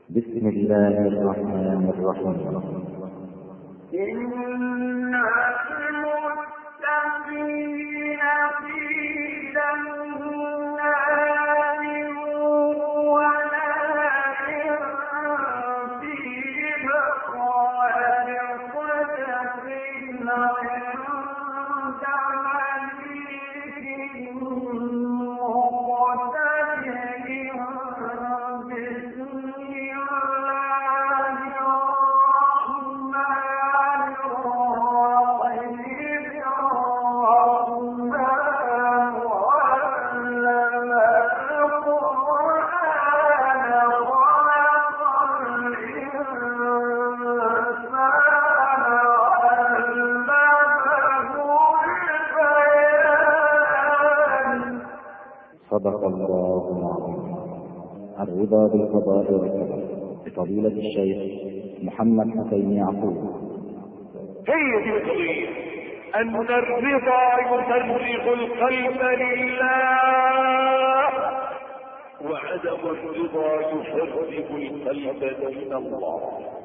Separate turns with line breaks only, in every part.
بسم الله الرحمن الرحيم
إن المتقين في جنات ونهر في مقعد صدق عند مليك مقتدر بسم الله الرحمن الرحيم الرحمن علم القرآن خلق الإنسان علمه البيان
صدق الله العظيم الرضا بالقضاء والقدر لفضيلة الشيخ محمد حسين يعقوب
هي دي القضية أن الرضا يفرغ القلب لله وعدم الرضا يفرغ القلب من الله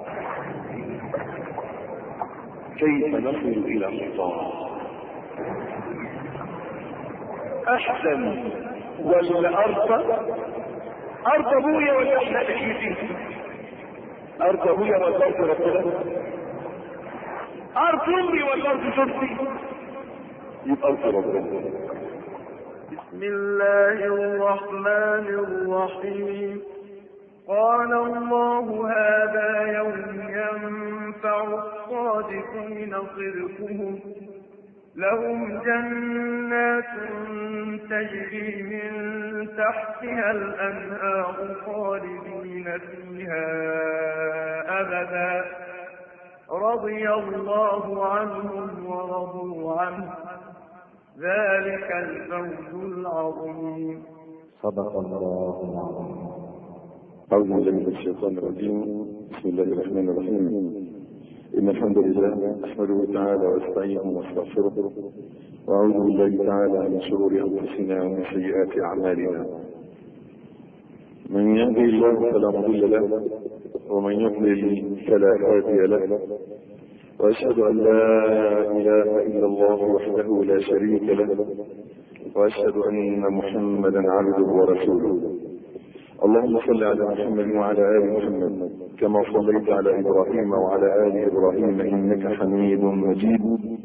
كيف نصل إلى الرضا أحسن ولا أرضى أرض أبويا ولا إحنا نحيتي أرض أبويا ولا أرض ربنا أرض أمي ولا أرض زوجتي يبقى أرض ربنا
بسم الله الرحمن الرحيم قال الله هذا يوم ينفع الصادقين صدقهم لهم جنات تجري من تحتها الأنهار خالدين فيها أبدا رضي الله عنهم ورضوا عنه ذلك الفوز العظيم
صدق الله العظيم
أعوذ بالله من الشيطان الرجيم بسم الله الرحمن الرحيم إن الحمد لله نحمده تعالى واستعينه واستغفره وأعوذ بالله تعالى من شرور أنفسنا ومن سيئات أعمالنا من يهدي الله فلا مضل له ومن يضلل فلا هادي له وأشهد أن لا إله إلا الله وحده لا شريك له وأشهد أن محمدا عبده ورسوله اللهم صل على محمد وعلى ال محمد كما صليت على ابراهيم وعلى ال ابراهيم انك حميد مجيد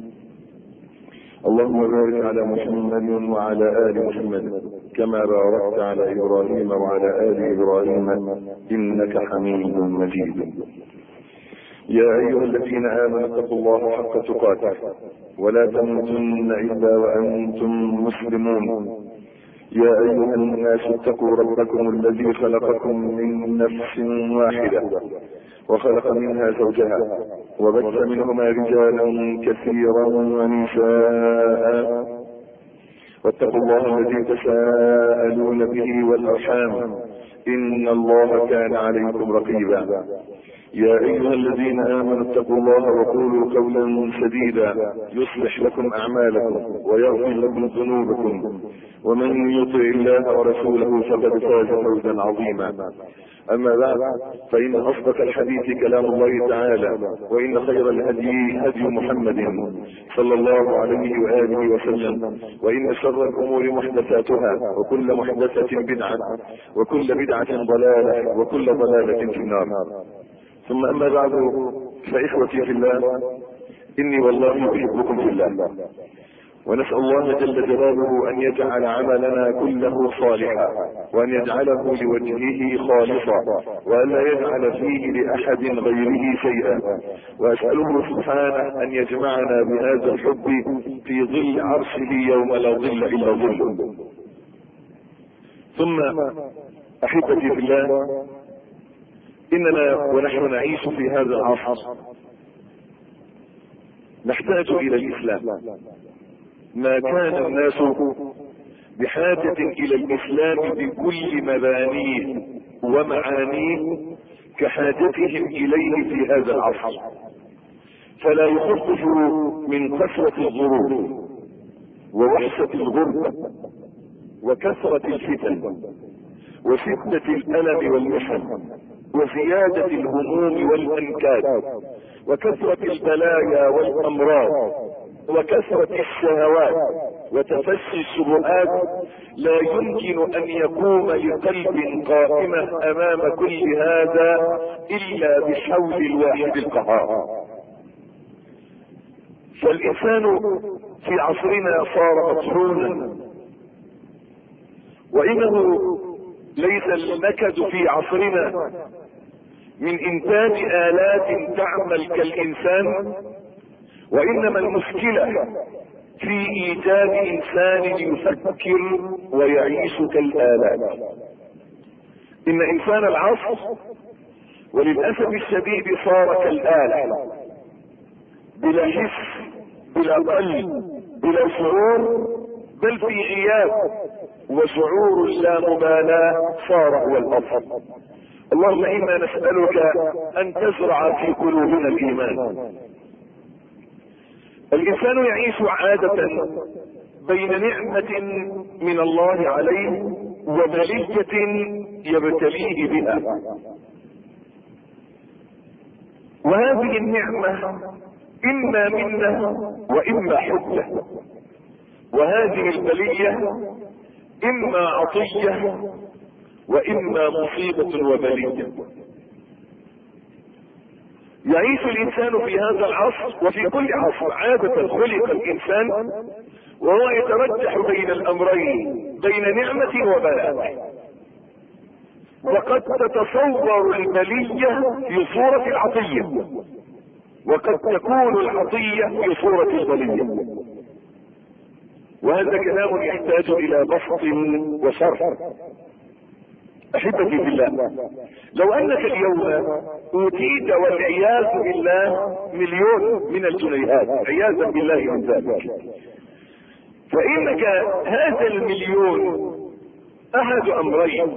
اللهم بارك على محمد وعلى ال محمد كما باركت على ابراهيم وعلى ال ابراهيم انك حميد مجيد يا ايها الذين امنوا اتقوا الله حق تقاته ولا تموتن الا وانتم مسلمون يا أيها الناس اتقوا ربكم الذي خلقكم من نفس واحدة وخلق منها زوجها وبث منهما رجالا كثيرا ونساء واتقوا الله الذي تساءلون به والأرحام إن الله كان عليكم رقيبا يا أيها الذين آمنوا اتقوا الله وقولوا قولا سديدا يصلح لكم أعمالكم ويغفر لكم ذنوبكم ومن يطع الله ورسوله فقد فاز فوزا عظيما أما بعد فإن أصدق الحديث كلام الله تعالى وإن خير الهدي هدي محمد صلى الله عليه وآله وسلم وإن شر الأمور محدثاتها وكل محدثة بدعة وكل بدعة ضلالة وكل ضلالة في النار ثم أما بعد فإخوتي في الله إني والله أحبكم في الله ونسأل الله جل جلاله أن يجعل عملنا كله صالحا وأن يجعله لوجهه خالصا وأن لا يجعل فيه لأحد غيره شيئا وأسأله سبحانه أن يجمعنا بهذا الحب في ظل عرشه يوم لا ظل إلا ظله ثم أحبتي في الله إننا ونحن نعيش في هذا العصر نحتاج إلى الإسلام ما كان الناس بحاجة إلى الإسلام بكل مبانيه ومعانيه كحاجتهم إليه في هذا العصر فلا يخفف من كثرة الظروف ووحشة الغربة وكثرة الفتن وشدة الألم والمحن وزيادة الهموم والأنكاد وكثرة البلايا والأمراض وكثرة الشهوات وتفشي الشبهات لا يمكن أن يقوم لقلب قائمة أمام كل هذا إلا بحول الواحد القهار فالإنسان في عصرنا صار مطحونا وإنه ليس النكد في عصرنا من إنتاج آلات تعمل كالإنسان وإنما المشكلة في إيجاد إنسان يفكر ويعيش كالآلات إن إنسان العصر وللأسف الشديد صار كالآلة بلا حس بلا قلب بلا شعور بل في غياب وشعور لا مبالاة صار هو الأصل اللهم إنا نسألك أن تزرع في قلوبنا الإيمان الإنسان يعيش عادة بين نعمة من الله عليه وبلية يبتليه بها وهذه النعمة إما منه وإما حجة وهذه البلية إما عطية وإما مصيبة وبلية يعيش الإنسان في هذا العصر وفي كل عصر عادة خلق الإنسان وهو يترجح بين الأمرين بين نعمة وبلاء وقد تتصور البلية في صورة العطية وقد تكون العطية في صورة البلية وهذا كلام يحتاج إلى بسط وشرح احبتي في الله لو انك اليوم اوتيت والعياذ بالله مليون من الجنيهات عياذا بالله من ذلك فانك هذا المليون احد امرين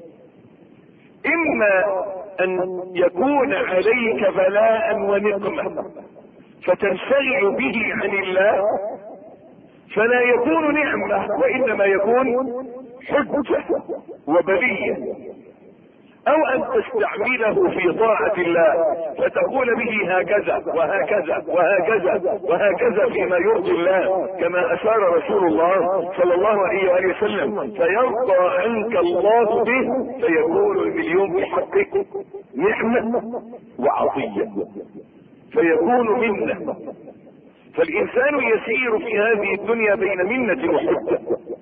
اما ان يكون عليك بلاء ونقمه فتنشغل به عن الله فلا يكون نعمه وانما يكون حجة وبلية او ان تستعمله في طاعة الله فتقول به هكذا وهكذا وهكذا وهكذا فيما يرضي الله كما اشار رسول الله صلى الله عليه وآله وسلم فيرضى عنك الله به فيكون المليون بحقك نعمة وعطية فيكون منه فالانسان يسير في هذه الدنيا بين منة وحجة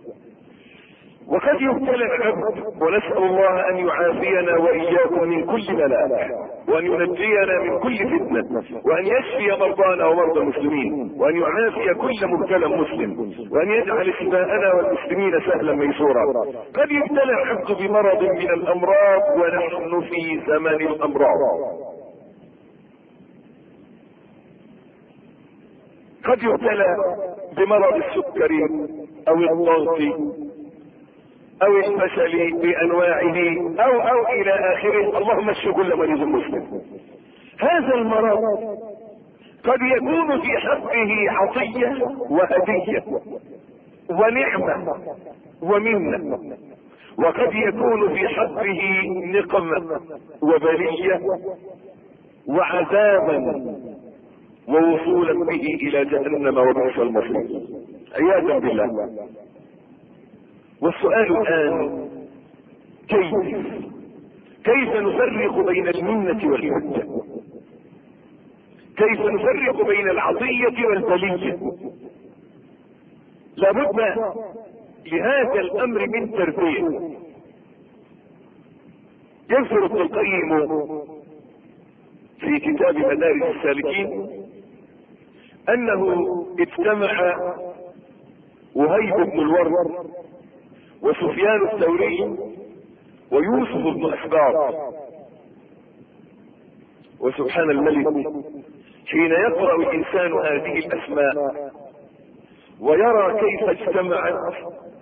وقد يبتلى العبد ونسأل الله أن يعافينا وإياكم من كل بلاء وأن ينجينا من كل فتنة وأن يشفي مرضانا ومرضى المسلمين وأن يعافي كل مبتلى مسلم وأن يجعل شفاءنا والمسلمين سهلا ميسورا قد يبتلى العبد بمرض من الأمراض ونحن في زمن الأمراض قد يبتلى بمرض السكري أو الضغط او الفشل بانواعه او او الى اخره اللهم اشف كل مريض مسلم هذا المرض قد يكون في حقه عطية وهدية ونعمة ومنة وقد يكون في حقه نقمة وبلية وعذابا ووصولا به الى جهنم وبئس المصير عياذا بالله والسؤال الآن كيف كيف نفرق بين المنة والحجة كيف نفرق بين العطية والبلية لابد لهذا الأمر من تربية يذكر ابن القيم في كتاب مدارس السالكين أنه اجتمع وهيب بن الورد وسفيان الثوري ويوسف بن اسباط وسبحان الملك حين يقرا الانسان هذه الاسماء ويرى كيف اجتمعت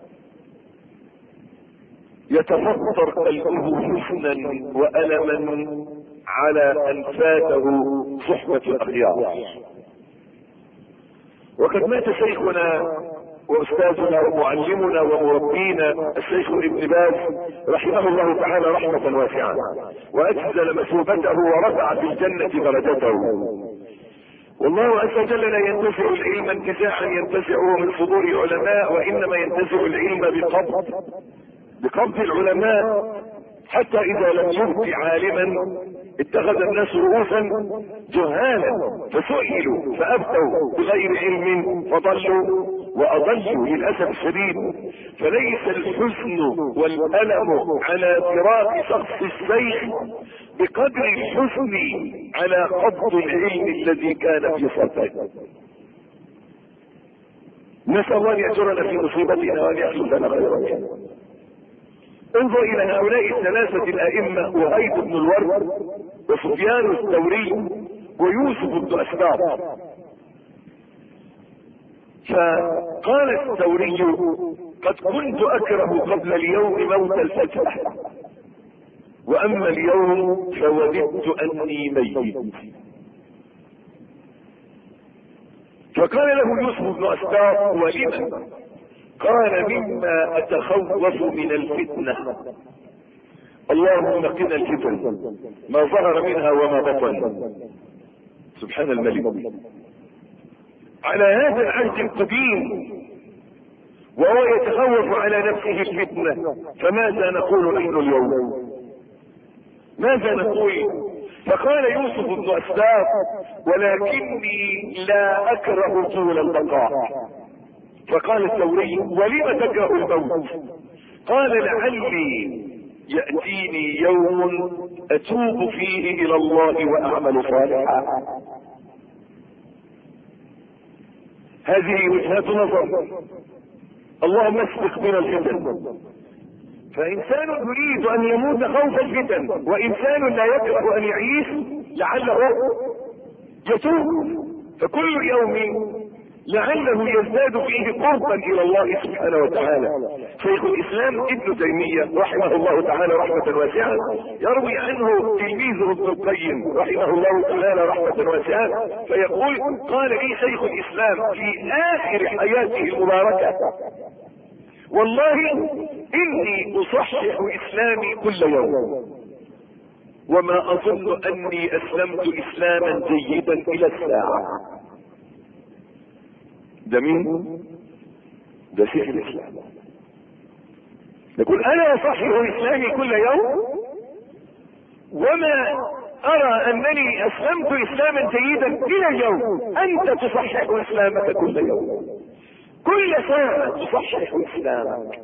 يتفطر قلبه حزنا والما على ان فاته صحبه الاخيار وقد مات شيخنا واستاذنا ومعلمنا ومربينا الشيخ ابن باز رحمه الله تعالى رحمة واسعة واجزل مثوبته ورفع في الجنة درجته والله عز وجل لا ينتزع العلم انتزاعا ينتزعه من صدور علماء وانما ينتزع العلم بقبض بقبض العلماء حتى اذا لم يبق عالما اتخذ الناس رؤوسا جهالا فسئلوا فابتوا بغير علم فضلوا واضلوا للاسف الشديد فليس الحزن والالم على فراق شخص الشيخ بقدر الحزن على قبض العلم الذي كان في صدره نسال الله ان ياجرنا في مصيبتنا وان يخلف لنا خيرا انظر الى هؤلاء الثلاثه الائمه وهيب بن الورد وسفيان الثوري ويوسف بن اسباط فقال الثوري قد كنت اكره قبل اليوم موت الفجأة واما اليوم فوددت اني ميت فقال له يوسف بن اسباط ولما قال مما اتخوف من الفتنة اللهم قنا الفتن ما ظهر منها وما بطن سبحان الملك على هذا العهد القديم وهو يتخوف على نفسه الفتنة فماذا نقول نحن اليوم ماذا نقول فقال يوسف بن اسباب ولكني لا اكره طول البقاء فقال الثوري ولم تكره الموت قال لعلي يأتيني يوم اتوب فيه الى الله واعمل صالحا هذه وجهات نظر اللهم اسبق بنا الفتن فانسان يريد ان يموت خوف الفتن وانسان لا يكره ان يعيش لعله يتوب فكل يوم لعله يزداد فيه قربا الى الله سبحانه وتعالى شيخ الاسلام ابن تيمية رحمه الله تعالى رحمة واسعة يروي عنه تلميذه ابن القيم رحمه الله تعالى رحمة واسعة فيقول قال لي شيخ الاسلام في اخر حياته المباركة والله اني اصحح اسلامي كل يوم وما اظن اني اسلمت اسلاما جيدا الى الساعة ده مين ده شيخ الاسلام يقول انا اصحح اسلامي كل يوم وما ارى انني اسلمت اسلاما جيدا الى اليوم انت تصحح اسلامك كل يوم كل ساعة تصحح اسلامك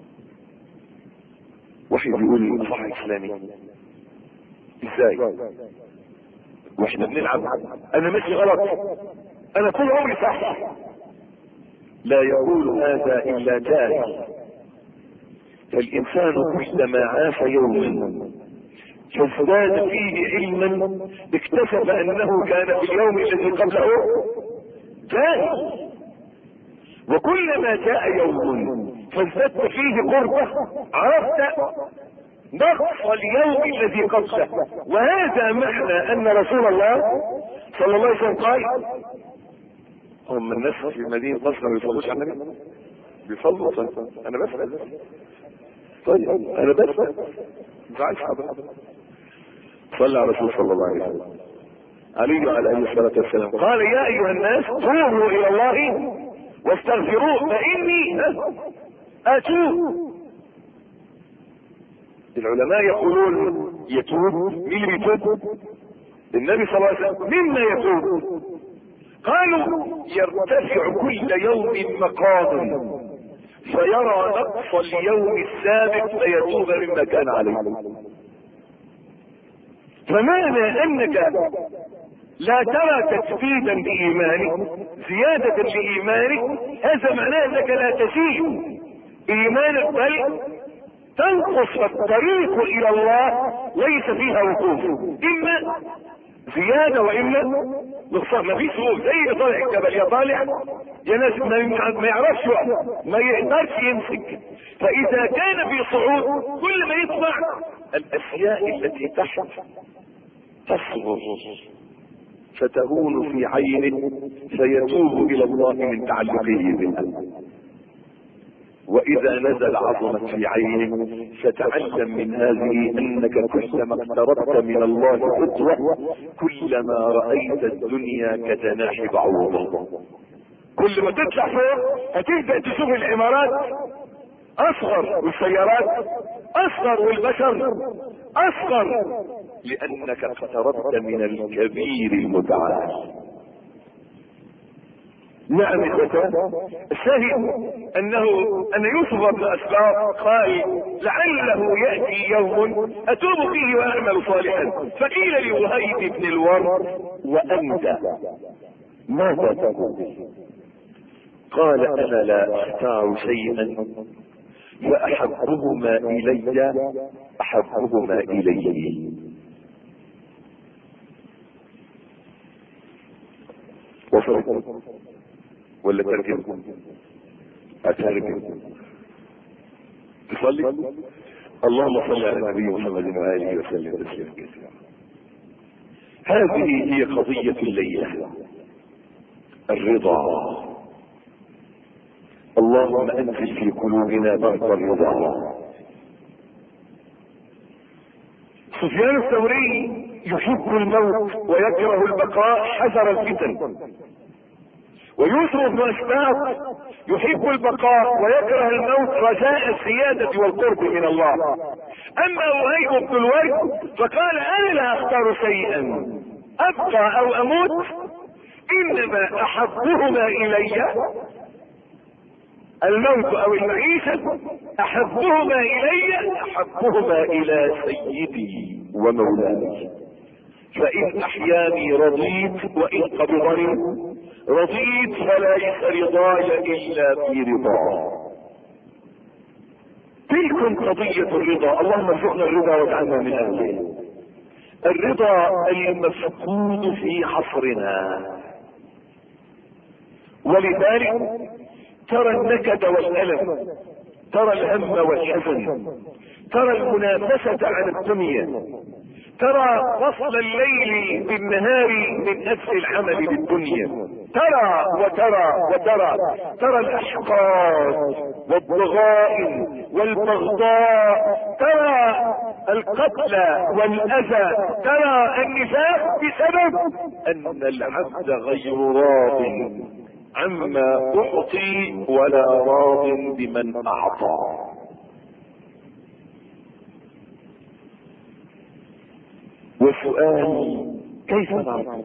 واحد يقول لي اصحح اسلامي ازاي واحنا بنلعب انا ماشي غلط انا طول عمري صح لا يقول هذا الا جاهل فالانسان كلما عاش يوما فازداد فيه علما اكتشف انه كان في اليوم الذي قبله جاهل وكلما جاء يوم فازددت فيه قربة عرفت نقص اليوم الذي قبله وهذا معنى ان رسول الله صلى الله عليه وسلم قال هم الناس في مدينة نصر ما بيصلوش على النبي بيصلوا انا بسأل طيب انا بسأل مش عايز حضرتك صلى على الرسول صلى الله عليه وسلم علي عليه الصلاة والسلام قال يا ايها الناس توبوا الى الله واستغفروه فاني اتوب العلماء يقولون يتوب مين اللي بيتوب النبي صلى الله عليه وسلم مما يتوب قالوا يرتفع كل يوم مقام فيرى نقص اليوم السابق فيتوب مما كان عليه فمعنى انك لا ترى تجديدا لايمانك زيادة لايمانك هذا معناه انك لا تزيد ايمانك بل تنقص الطريق الى الله ليس فيها وقوف اما زيادة واما نقصان ما فيش وقوف زي اللي طالع الجبل يا طالع يا ناس ما, ما يعرفش وقت ما يقدرش يمسك فاذا كان في صعود كل ما يطلع الاشياء التي تحت تصغر فتهون في عينه فيتوب الى الله من تعلقه بها واذا نزل عظمت في عينك فتعلم من هذه انك كلما اقتربت من الله خطوه كلما رايت الدنيا كجناح بعوضه كل ما تطلع فوق هتبدا تشوف العمارات اصغر والسيارات اصغر والبشر اصغر لانك اقتربت من الكبير المتعال نعم اخوتان الشاهد انه ان يوسف بن اسباط قال لعله ياتي يوم اتوب فيه واعمل صالحا فقيل لوهيب بن الورد وانت ماذا تقول قال انا لا اختار شيئا فاحبهما الي احبهما اليه وصلت ولا ترجم اترجم تصلي اللهم صل على النبي محمد واله وسلم تسليما كثيرا هذه هي قضية الليلة الرضا اللهم انزل في قلوبنا برد الرضا سفيان الثوري يحب الموت ويكره البقاء حذر الفتن ويوسف بن اشباط يحب البقاء ويكره الموت رجاء السيادة والقرب من الله اما وهيب بن الورد فقال انا لا اختار شيئا ابقى او اموت انما احبهما الي الموت او المعيشة احبهما الي احبهما الى سيدي ومولاي فان احياني رضيت وان قبضني رضيت فليس رضاي الا في رضاه تلكم قضية الرضا اللهم ارزقنا الرضا واجعلنا من اهله الرضا المفقود في عصرنا ولذلك ترى النكد والألم ترى الهم والحزن ترى المنافسة عن الدنيا ترى فصل الليل بالنهار من اجل العمل بالدنيا ترى وترى وترى ترى الاحقاد والضغائن والبغضاء ترى القتل والاذى ترى النفاق بسبب ان العبد غير راض عما اعطي ولا راض بمن اعطى وسؤال كيف نعرف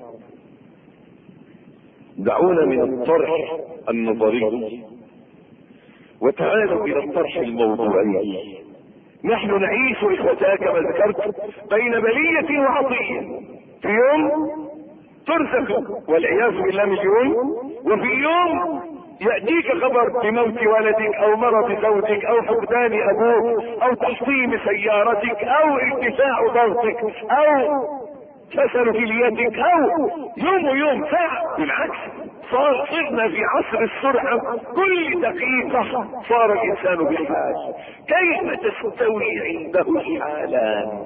دعونا من الطرح النظري وتعالوا الى الطرح الموضوعي نحن نعيش اخوتها كما ذكرت بين بلية وعطية في يوم ترزق والعياذ بالله مليون وفي يوم يأتيك خبر بموت ولدك او مرض زوجك او فقدان ابوك او تحطيم سيارتك او ارتفاع ضغطك او كسر كليتك او يوم ويوم ساعة بالعكس صار صرنا في عصر السرعة كل دقيقة صار الانسان بحال كيف تستوي عنده الحالان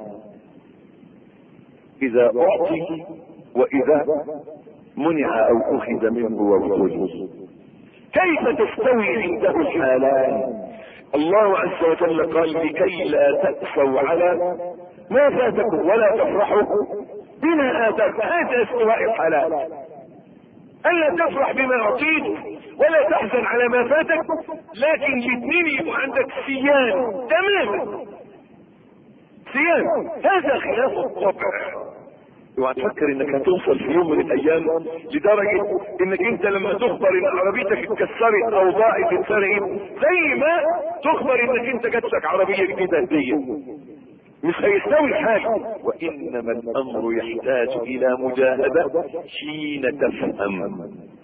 اذا اعطي واذا منع او اخذ منه وابتلي كيف تستوي عنده الحالان الله عز وجل قال لكي لا تأسوا على ما فاتكم ولا تفرحوا بما آتاكم هذا استواء الحالات ألا تفرح بما أعطيت ولا تحزن على ما فاتك لكن الاثنين يبقوا عندك سيان تماما سيان هذا خلاف الطبع اوعى تفكر انك هتوصل في يوم من الايام لدرجة انك انت لما تخبر ان عربيتك اتكسرت او ضاعت اتسرقت زي ما تخبر انك انت جات لك عربية جديدة هدية مش هيستوي الحال وانما الامر يحتاج الى مجاهدة حين تفهم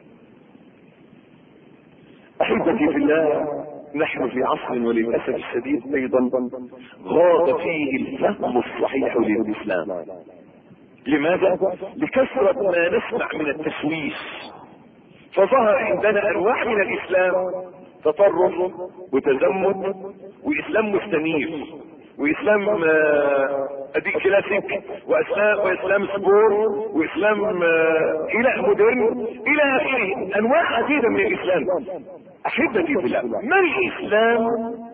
احبتي في الله نحن في عصر وللاسف الشديد ايضا غاب فيه الفهم الصحيح للاسلام لماذا لكثرة ما نسمع من التشويش فظهر عندنا انواع من الاسلام تطرف وتزمت واسلام مستنير واسلام اديك كلاسيك واسلام واسلام سبور واسلام الى مودرن الى اخره انواع عديده من الاسلام احبتي في الله ما الاسلام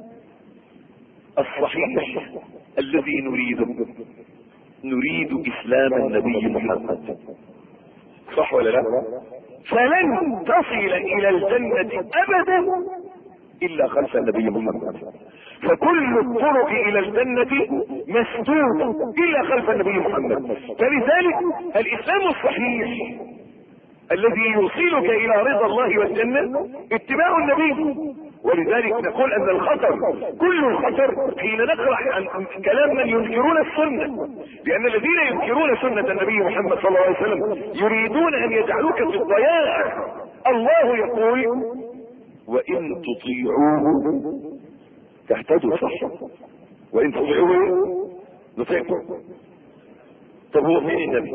الصحيح الذي نريده نريد اسلام النبي محمد صح ولا لا فلن تصل الى الجنة ابدا الا خلف النبي محمد فكل الطرق الى الجنة مسدودة الا خلف النبي محمد فلذلك الاسلام الصحيح الذي يوصلك الى رضا الله والجنة اتباع النبي ولذلك نقول ان الخطر كل الخطر حين نقرا عن كلام من ينكرون السنه لان الذين ينكرون سنه النبي محمد صلى الله عليه وسلم يريدون ان يجعلوك في الضياع الله يقول وان تطيعوه تهتدوا صح وان تطيعوه نطيعكم طب هو فين النبي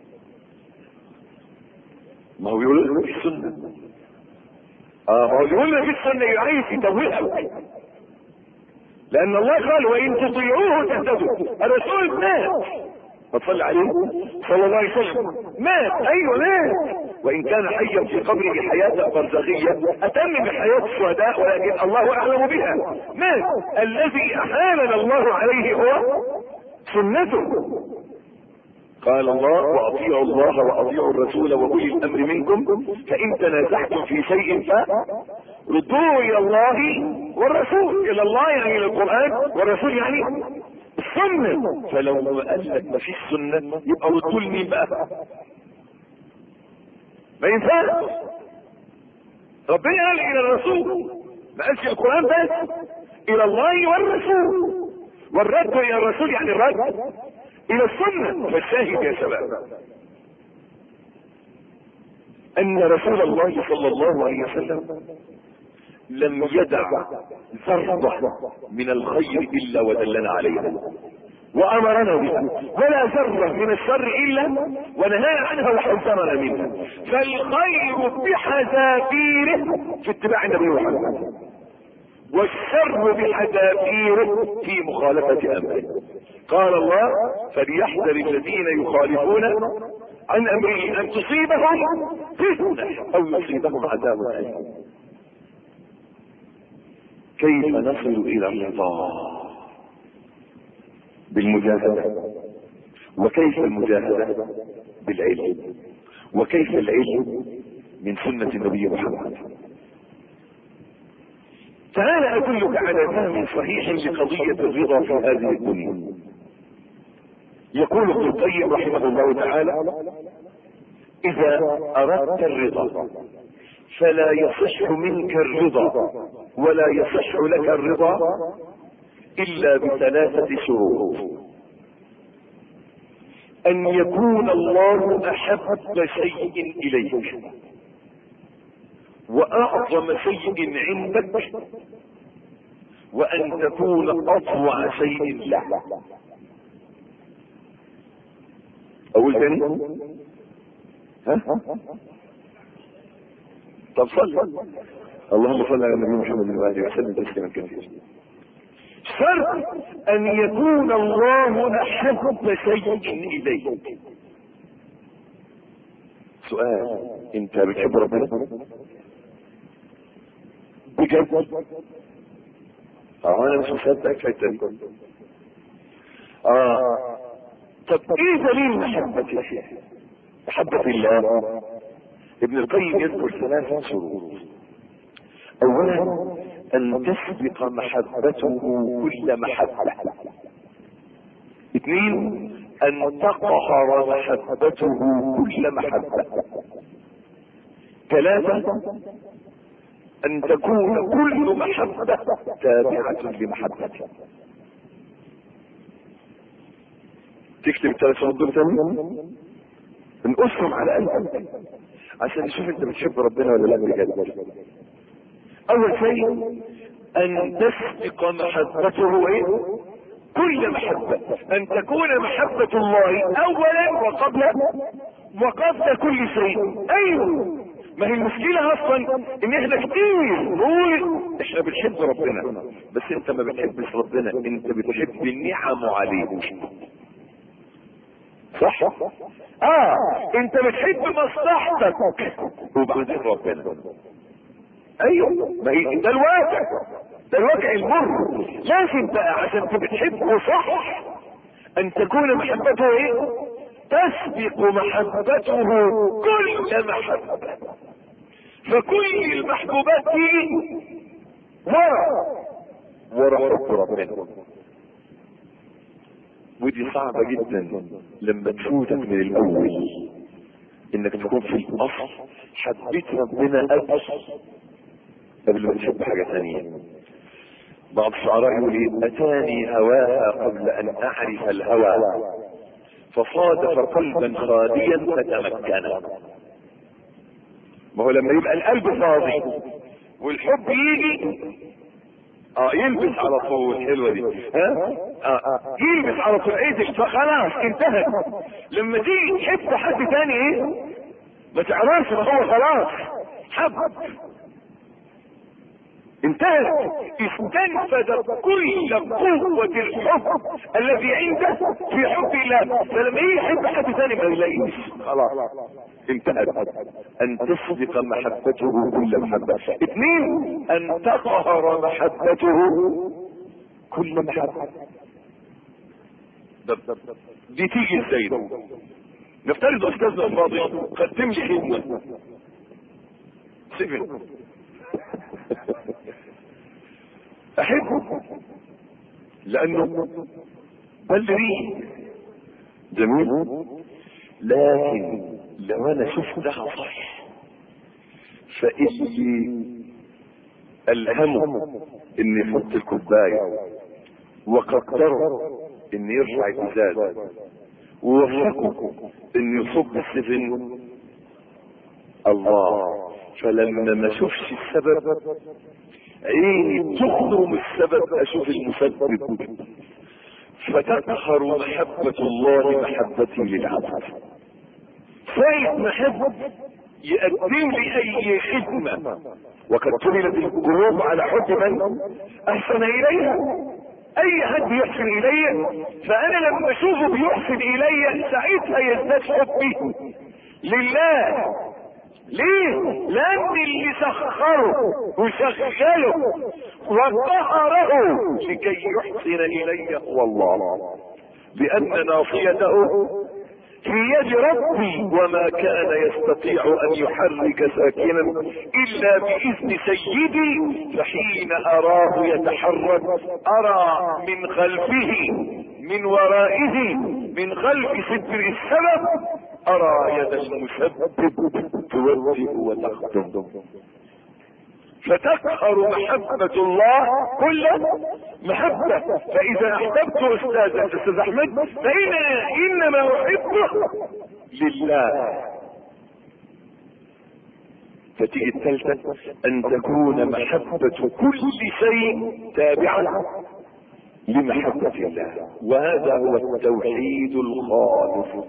ما هو يقول في السنه اه هو يقول لك السنه يعيش تمويل لان الله قال وان تطيعوه تهتدوا الرسول مات ما تصلي عليه صلى الله عليه وسلم مات ايوه مات وان كان حيا في قبره حياه برزخيه اتم من حياه الشهداء ولكن الله اعلم بها مات الذي احالنا الله عليه هو سنته قال الله واطيعوا الله واطيعوا الرسول واولي الامر منكم فان تنازعتم في شيء فردوه الى الله والرسول الى الله يعني الى القران والرسول يعني السنه فلو ما قال لك ما فيش سنه يبقى ردوا لمين بقى ما ينفعش ربنا قال الى الرسول ما قالش القران بس الى الله والرسول والرد الى الرسول يعني الرد الى السنة فالشاهد يا شباب ان رسول الله صلى الله عليه وسلم لم يدع ذرة من الخير الا ودلنا عليها وامرنا بها ولا ذرة من الشر الا ونهانا عنها وحذرنا منها فالخير بحذافيره في اتباع النبي محمد والشر بحذافيره في مخالفة امره قال الله فليحذر الذين يخالفون عن امره ان تصيبهم فتنة او يصيبهم عذاب اليم كيف نصل الى الرضا بالمجاهدة وكيف المجاهدة بالعلم وكيف العلم من سنة النبي محمد تعال ادلك على فهم صحيح لقضية الرضا في هذه الدنيا يقول ابن القيم رحمه الله تعالى اذا اردت الرضا فلا يصح منك الرضا ولا يصح لك الرضا الا بثلاثة شروط ان يكون الله احب شيء اليك واعظم شيء عندك وان تكون اطوع شيء له اقول تاني ها طب صل اللهم صل على النبي محمد وآله وسلم تسليما كثيرا شرط ان يكون الله احب شيء اليك سؤال انت بتحب ربنا بجد اه انا مش مصدق الحته دي اه طب ايه دليل محبة محبة الله ابن القيم يذكر ثلاث شروط اولا ان تسبق محبته كل محبة اثنين ان تقهر محبته كل محبة ثلاثة ان تكون كل محبة تابعة لمحبته تكتب الثلاث شروط دول تاني نقصهم على قلبك عشان نشوف انت بتحب ربنا ولا لا بجد اول شيء ان تسبق محبته ايه كل محبة ان تكون محبة الله اولا وقبل وقبل كل شيء ايوه ما هي المشكلة اصلا ان احنا كتير نقول احنا بنحب ربنا بس انت ما بتحبش ربنا انت بتحب نعمه عليك صح اه انت بتحب مصلحتك وبعدين ربنا
ايوه ما هي ده الواقع ده الواقع المر لازم بقى عشان تبقى بتحبه صح ان تكون محبته ايه تسبق محبته كل محبة فكل المحبوبات دي ورا ورا حب ربنا ودي صعبة جدا لما تفوتك من الاول انك تكون في الاصل حبيت ربنا قبل قبل ما تحب حاجة ثانية بعض الشعراء يقول ايه اتاني هواها قبل ان اعرف الهوى فصادف قلبا خاليا فتمكن ما هو لما يبقى القلب فاضي والحب يجي اه يلبس على طول حلوه دي ها آه. يلبس على طول ايدك فخلاص انتهت لما تيجي تحب حد تاني ايه ما تعرفش ما هو خلاص حب انتهت استنفذ كل قوة الحب الذي عنده في حب الله فلما يجي يحب حد ثاني ما يلاقيش خلاص انتهت ان تسبق محبته كل محبة اثنين ان تقهر محبته كل محبة دي تيجي ازاي ده نفترض استاذنا الفاضل قدم لي خدمة سيفن احبه لانه بلري جميل لكن لو انا شفتها صح فاللي الهمه ان يحط الكوبايه وقدره ان يرفع الازاز ووفقه ان يصب السفن الله فلما ما اشوفش السبب عيني تخرم السبب اشوف المسبب فتقهر محبة الله محبتي للعبد ساعة ما احب يقدم لي اي خدمة وقد تملت القلوب على حب من احسن اليها اي حد يحسن الي فانا لما اشوفه بيحسن الي ساعتها يزداد حبي لله ليه لان اللي سخره وشغله وقهره لكي يحسن الي هو الله لان ناصيته في يد ربي وما كان يستطيع ان يحرك ساكنا الا باذن سيدي فحين اراه يتحرك ارى من خلفه من ورائه من خلف ستر السبب ارى يد المسبب توجه وتخدم فتقهر محبة الله كل محبة فإذا أحببت أستاذ أستاذ أحمد فإنا إنما أحبه لله فتيجي الثالثة أن تكون محبة كل شيء تابعا لمحبة الله وهذا هو التوحيد الخالص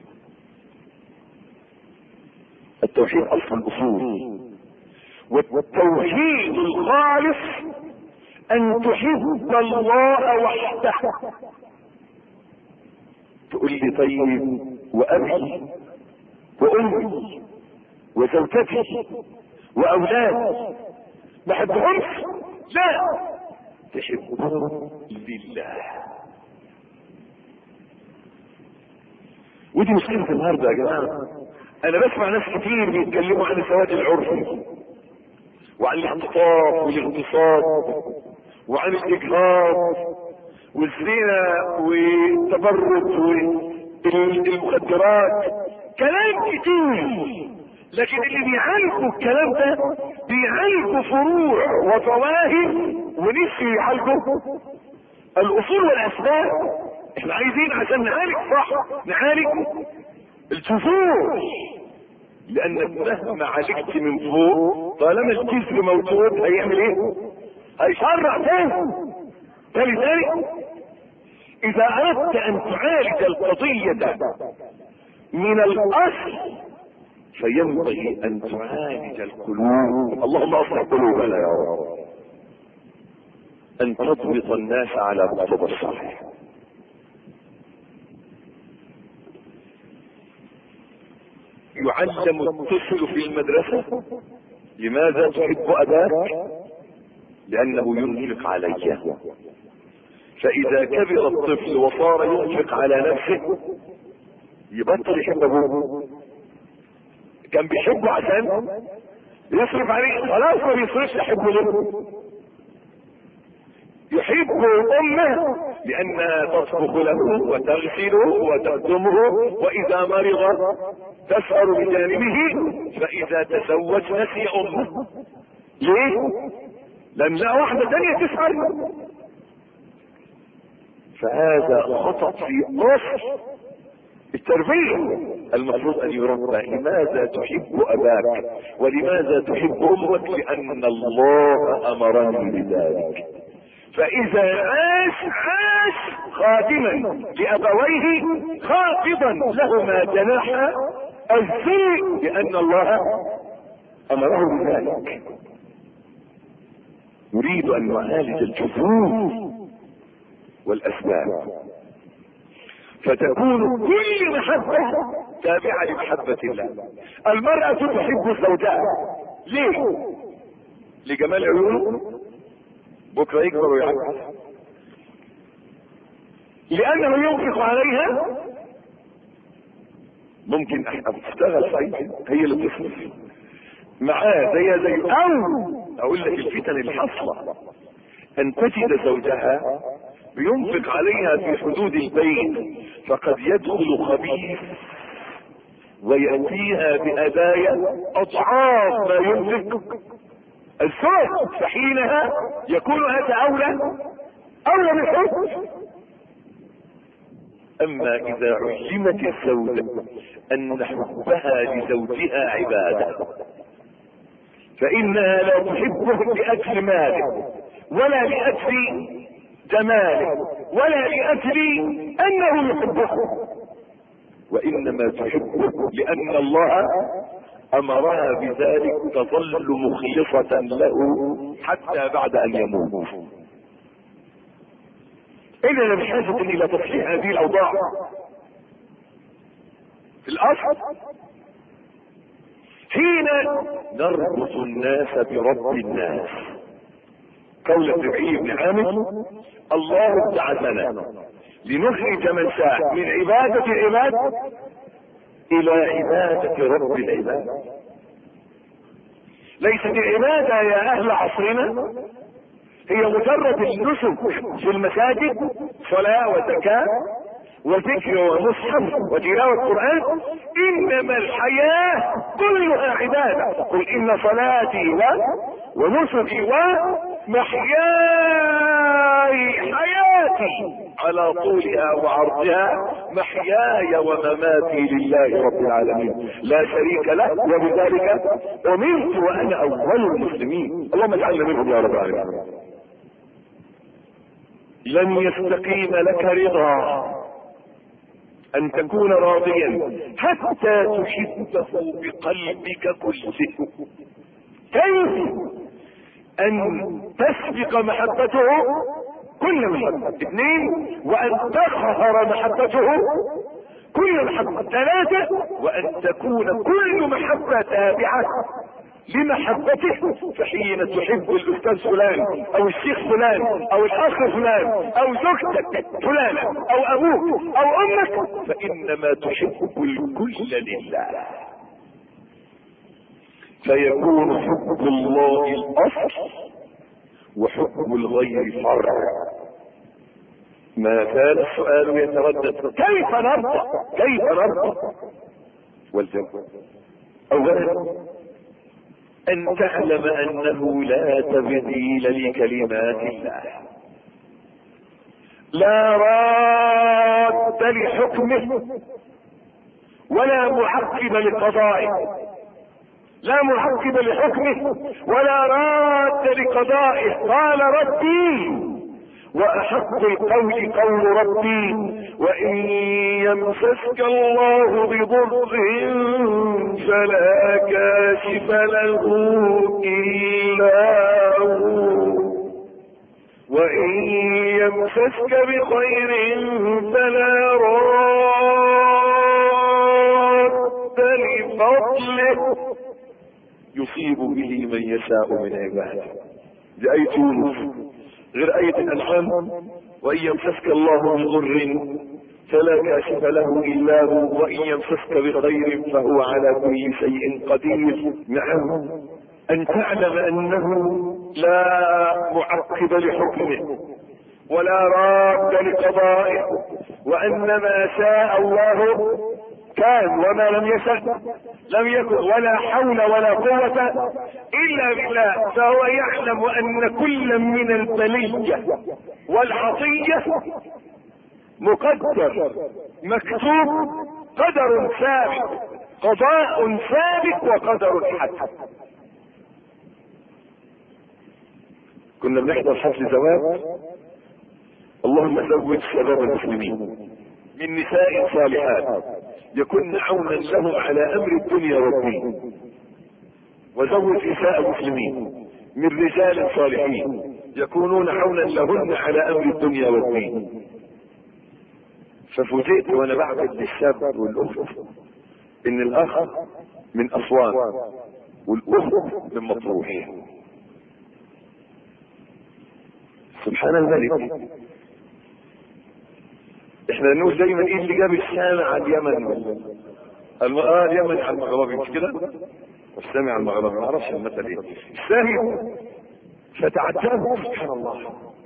التوحيد أصل الأصول والتوحيد الخالص ان تحب الله وحده تقول لي طيب وابي وامي وزوجتي واولادي ما احبهمش لا تحبهم لله ودي مشكلة النهارده يا جماعة انا بسمع ناس كتير بيتكلموا عن الزواج العرفي وعن الاختطاف والاغتصاب وعن الاجهاض والزنا والتبرج والمخدرات كلام كتير لكن اللي بيعالجوا الكلام ده بيعالجوا فروع وظواهر ونسي يعالجوا الاصول والاسباب احنا عايزين عشان نعالج صح نعالج الجذور لانك مهما عالجت من فوق طالما الجذر موجود هيعمل ايه هيشرع تاني تاني تاني اذا اردت ان تعالج القضية من الاصل فينبغي ان تعالج القلوب اللهم اصلح قلوبنا يا رب ان تضبط الناس على مقتضى الصحيح يعلم الطفل في المدرسة لماذا تحب اباك لانه ينفق علي فاذا كبر الطفل وصار ينفق على نفسه يبطل يحب ابوه كان بيحبه عشان يصرف عليه خلاص ما بيصرفش يحبه ليه يحب امه لانها تطبخ له وتغسله وتخدمه واذا مرض تسهر بجانبه فاذا تزوج نسي امه ليه لان لا واحدة تانية تسهر فهذا خطأ في اصل التربية المفروض ان يربى لماذا تحب اباك ولماذا تحب امك لان الله امرني بذلك فاذا عاش عاش خادما لابويه خافضا لهما جناح الذل لان الله امره بذلك نريد ان نعالج الجذور والاسباب فتكون كل محبة تابعة لمحبة الله المرأة تحب زوجها ليه لجمال عيونه بكرة يكبر ويعجز لأنه ينفق عليها ممكن تشتغل صحيح هي اللي تصرف معاه زي زي او اقول لك الفتن اللي حاصله ان تجد زوجها بينفق عليها في حدود البيت فقد يدخل خبيث ويأتيها بهدايا أضعاف ما ينفق الزوج فحينها يكون هذا أولى أولى بالحب أما إذا علمت الزوجة أن حبها لزوجها عبادة فإنها لا تحبه لأجل ماله ولا لأجل جماله ولا لأجل أنه يحبه وإنما تحبه لأن الله أمرها بذلك تظل مخلصة له حتى بعد أن يموت إننا بحاجة إلى تصحيح هذه الأوضاع في الأصل حين نربط الناس برب الناس قول الربعي بن عامر الله ابتعثنا لنخرج من شاء من عبادة العباد الى عبادة رب العباد ليست العبادة يا اهل عصرنا هي مجرد النسك في المساجد صلاة وزكاة وذكر ومصحف وتلاوة قرآن إنما الحياة كلها عبادة قل إن صلاتي و ونسكي ومحياي حياتي على طولها وعرضها محياي ومماتي لله رب العالمين لا شريك له وبذلك أمرت وأنا أول المسلمين اللهم اجعلنا منهم يا رب العالمين لن يستقيم لك رضا ان تكون راضيا حتى تحبه بقلبك كله كيف ان تسبق محبته كل محبة اثنين وان تقهر محبته كل محبة ثلاثة وان تكون كل محبة تابعة لمحبته فحين تحب الاستاذ فلان او الشيخ فلان او الاخ فلان او زوجتك فلانة او ابوك او امك فانما تحب الكل لله فيكون حب الله الاصل وحب الغير فرع ما زال السؤال يتردد كيف نرضى كيف نرضى والجواب اولا ان تعلم انه لا تبديل لكلمات الله لا راد لحكمه ولا معقب لقضائه لا معقب لحكمه ولا راد لقضائه قال ربي واحق القول قول ربي وان يمسسك الله بضر فلا كاشف له الا هو وان يمسسك بخير فلا راد لفضله يصيب به من يشاء من عباده دي آية يونس غير آية الأنعام وإن يمسسك الله بضر فلا كاشف له إلا هو وإن يمسسك بخير فهو على كل شيء قدير نعم أن تعلم أنه لا معقب لحكمه ولا راد لقضائه وأن ما شاء الله كان وما لم يشأ لم يكن ولا حول ولا قوة إلا بالله فهو يعلم أن كل من البلية والعطية مقدر مكتوب قدر ثابت قضاء ثابت وقدر حتم كنا بنحضر حفل زواج اللهم زوج شباب المسلمين من نساء صالحات يكن عونا لهم على امر الدنيا والدين وزوج نساء المسلمين من رجال صالحين يكونون عونا لهن على امر الدنيا والدين ففوجئت وانا بعبد للشاب والاخت ان الاخ من اسوان والاخت من مطروح سبحان الملك احنا نقول دايما ايه اللي جاب الشام على اليمن الم... اه اليمن على المغربي مش كده والسامي على المغربي ما اعرفش المثل ايه الشاهد فتعجبت سبحان الله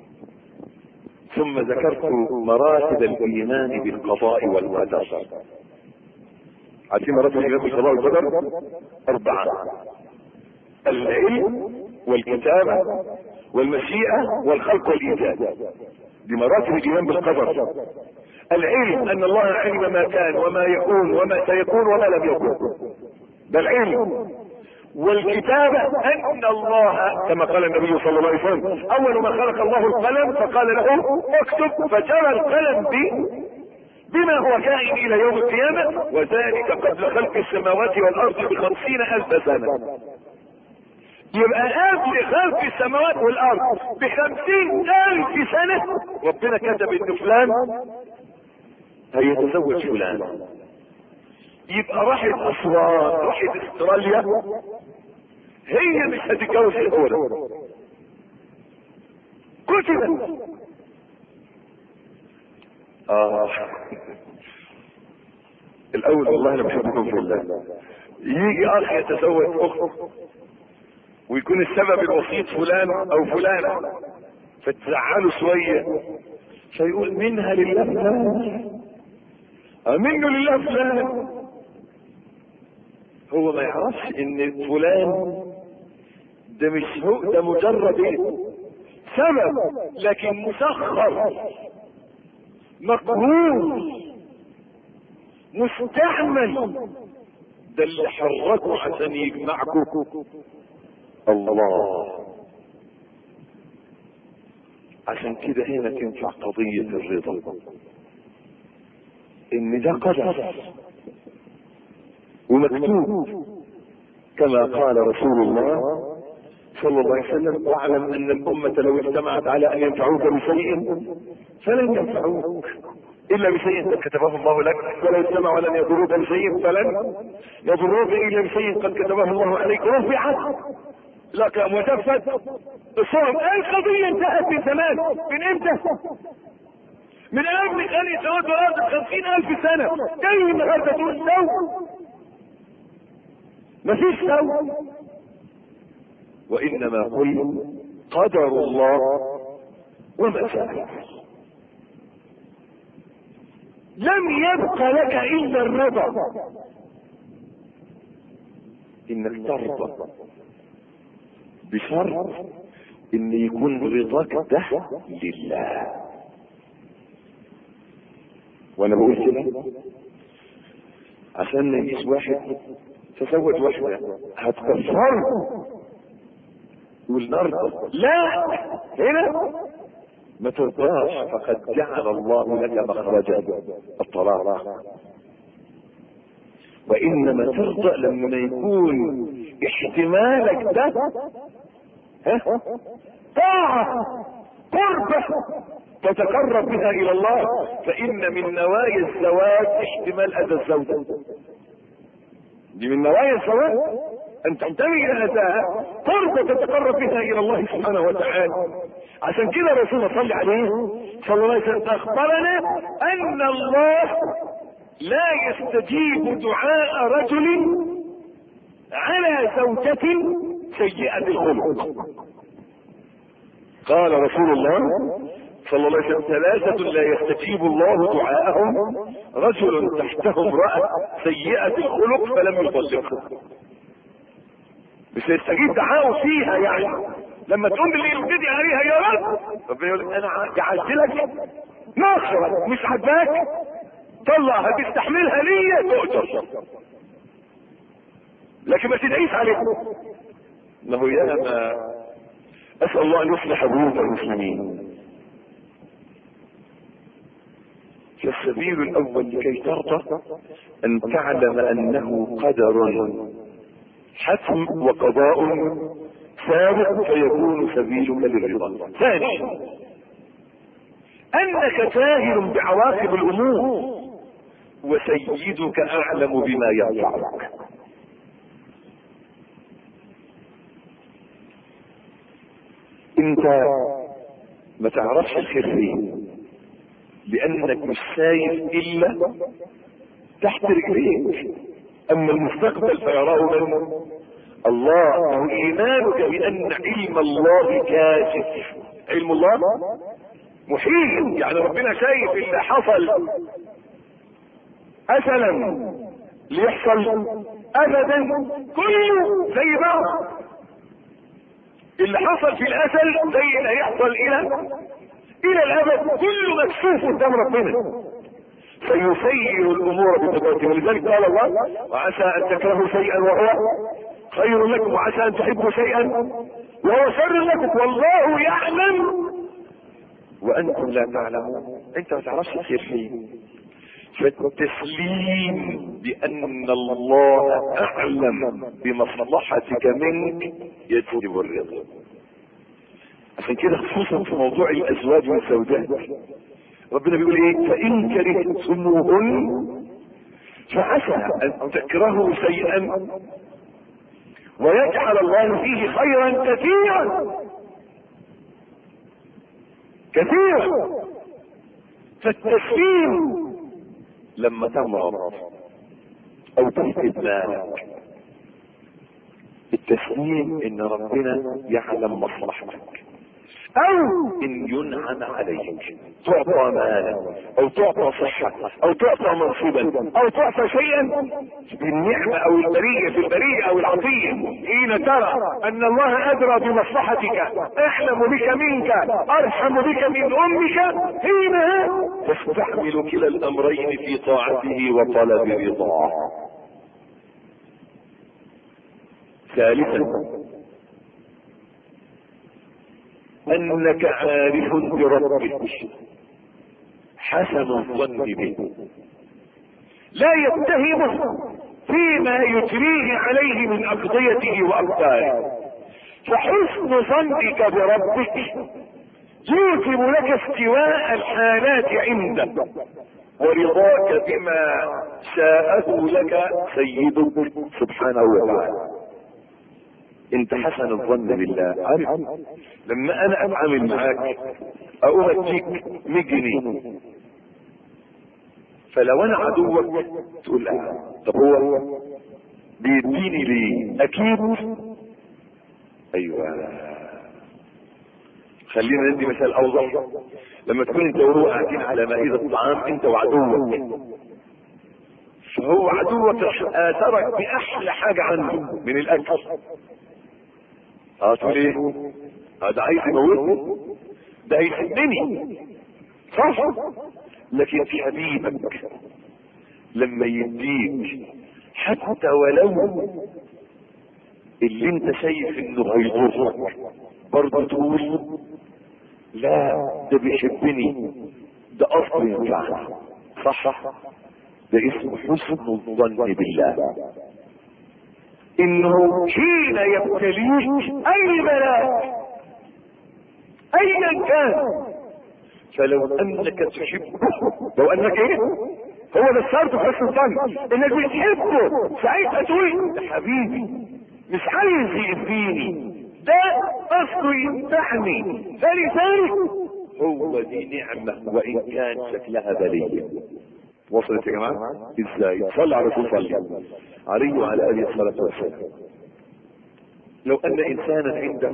ثم ذكرت مراتب الايمان بالقضاء والقدر عارفين مراتب الايمان بالقضاء والقدر اربعه العلم والكتابه والمشيئه والخلق والايجاد دي مراتب الايمان بالقدر العلم ان الله علم ما كان وما يكون وما سيكون وما لم يكن ده العلم والكتابة أن الله كما قال النبي صلى الله عليه وسلم أول ما خلق الله القلم فقال له اكتب فجرى القلم ب بما هو كائن إلى يوم القيامة وذلك قبل خلق السماوات والأرض بخمسين ألف سنة يبقى قبل خلق السماوات والأرض بخمسين ألف سنة ربنا كتب إن فلان هيتزوج فلان يبقى راحت أسوان راحت استراليا هي مش هتتجوز الأولى كتبت آه الأول والله أنا بحبكم في الله يجي أخ يتزوج أخت ويكون السبب الوسيط فلان أو فلانة فتزعله شوية فيقول منها لله فلان منه لله فلان هو ما يعرفش ان فلان ده مش هو ده مجرد ايه سبب لكن مسخر مقهور مستعمل ده اللي حركه عشان يجمعكم الله عشان كده هنا تنفع قضية الرضا ان ده قدر ومكتوب كما قال رسول الله صلى الله عليه وسلم واعلم ان الامة لو اجتمعت على ان ينفعوك بشيء فلن ينفعوك الا بشيء قد كتبه الله لك ولو اجتمعوا على ان يضروك بشيء فلن يضروك الا بشيء قد كتبه الله عليك رفعت لك مجفت الصوم القضية انتهت من زمان من امتى من قبل كان يتزوج الارض خمسين الف سنة جاي النهارده تقول سو مفيش سو وانما قل قدر الله وما شاء لم يبق لك الا الرضا انك ترضى بشرط ان يكون رضاك ده لله وانا بقول كده عشان ما يجيش واحد تزوج واحدة هتكفره والنار لا هنا ما ترضاش فقد جعل الله لك مخرجا الطلاق وانما ترضى لما يكون احتمالك ده ها طاعة قربة تتقرب بها الى الله فان من نوايا الزواج احتمال اذى الزوجة دي من نوايا الزواج ان تنتمي الى اتاها قربة تتقرب بها الى الله سبحانه وتعالى عشان كده الرسول صلى عليه صلى الله عليه وسلم اخبرنا ان الله لا يستجيب دعاء رجل على زوجة سيئة الخلق قال رسول الله صلى الله عليه وسلم ثلاثة لا يستجيب الله دعاءهم رجل تحته امرأة سيئة الخلق فلم يطلقها مش هيستجيب دعاءه فيها يعني لما تقوم بالليل تدعي عليها يا رب ربنا يقول لك انا جعلت لك ناصرة مش عاجباك طلع هتستحملها ليا تؤجر لكن ما تدعيش عليها انه يا ما اسال الله ان يصلح قلوب المسلمين فالسبيل الاول لكي ترضى ان تعلم انه قدر حتم وقضاء سابق فيكون سبيلك للرضا ثانيا انك جاهل بعواقب الامور وسيدك اعلم بما ينفعك انت ما تعرفش الخير فين لانك مش شايف الا تحت رجليك اما المستقبل فيراه من الله وايمانك بان علم الله كاشف علم الله محيط يعني ربنا شايف اللي حصل اثلا ليحصل ابدا كله زي بعض اللي حصل في الازل زي اللي هيحصل الى الى الابد كله مكشوف قدام ربنا سيسير الامور بتداركه ولذلك قال الله وعسى ان تكرهوا شيئا وهو خير لكم وعسى ان تحبوا شيئا وهو شر لكم والله يعلم وانتم لا تعلمون انت ما تعرفش الخير فين فالتسليم بان الله اعلم بمصلحتك منك يجلب الرضا عشان كده خصوصا في موضوع الازواج والزوجات ربنا بيقول ايه فان كرهتموهن فعسى ان تكرهوا شيئا ويجعل الله فيه خيرا كثيرا كثيرا فالتسليم لما تمرض او تفقد مالك التسليم ان ربنا يعلم مصلحتك او ان ينعم عليك تعطى مالا او تعطى صحة او تعطى منصبا او تعطى شيئا بالنعمة او البرية في البرية او العطية حين ترى ان الله ادرى بمصلحتك احلم بك منك ارحم بك من امك حينها تستعمل كلا الامرين في طاعته وطلب رضاه ثالثا انك عارف بربك حسن الظن به لا يتهمه فيما يجريه عليه من اقضيته واقداره فحسن ظنك بربك يوجب لك استواء الحالات عنده ورضاك بما شاءه لك سيدك سبحانه وتعالى انت حسن الظن بالله عارف لما انا اتعامل معاك اقوم اديك 100 جنيه فلو انا عدوك تقول اه طب هو بيديني ليه اكيد ايوه خلينا ندي مثال اوضح لما تكون انت وهو قاعدين على مائدة طعام انت وعدوك فهو عدوك اثرك باحلى حاجة عنده من الاكل اه تقول ايه اه ده عايز يموتني ده هيحبني صح لكن في حبيبك لما يديك حتى ولو اللي انت شايف انه هيضرك برضه تقول لا ده بيحبني ده اصلا ينفعني صح ده اسمه حسن الظن بالله انه حين يبتليك اي بلاء ايا كان فلو انك تحبه لو انك ايه هو ده الشرط في حسن الظن انك بتحبه ساعتها تقول ده حبيبي مش عايز يأذيني ده قصده يمتحني فلذلك هو دي نعمة وإن كان شكلها بلية وصلت يا جماعة ازاي صلى على رسول صلى عليه وعلى آله الصلاة والسلام لو أن إنسانا عنده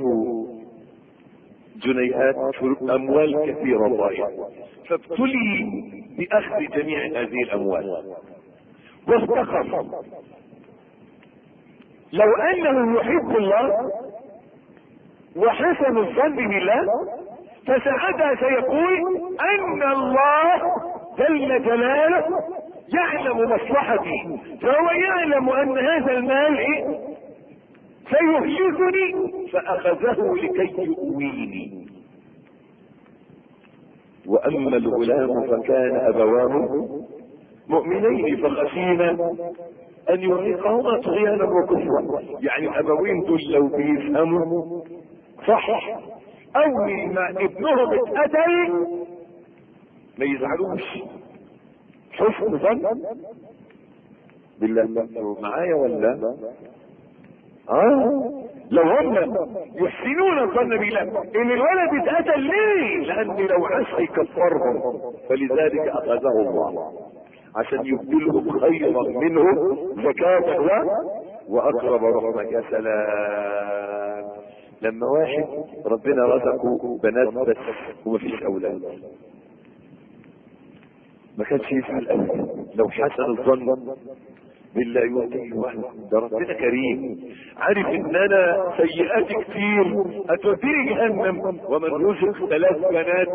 جنيهات أموال كثيرة ضائعة فابتلي بأخذ جميع هذه الأموال وافتقر لو أنه يحب الله وحسن الظن بالله فساعتها سيقول أن الله جل جلاله يعلم مصلحتي فهو يعلم أن هذا المال إيه؟ سيهلكني فأخذه لكي يؤويني وأما الغلام فكان أبواه مؤمنين فخشينا أن يرهقهما طغيانا وكفرا يعني الأبوين دول لو بيفهموا صح أول ما ابنهم اتقتل ما يزعلوش حسن ظن بالله معايا ولا اه لو هم يحسنون الظن بالله ان الولد اتقتل ليه لان لو عاش هيكفرهم فلذلك اخذه الله عشان يبدلهم خيرا منه زكاة و واقرب رحمة يا سلام لما واحد ربنا رزقه بنات بس ومفيش اولاد ما كانش يفعل ابدا لو حسن الظن بالله يؤتيه واحد ده ربنا كريم عارف ان انا سيئاتي كتير هتوديني جهنم ومن رزق ثلاث بنات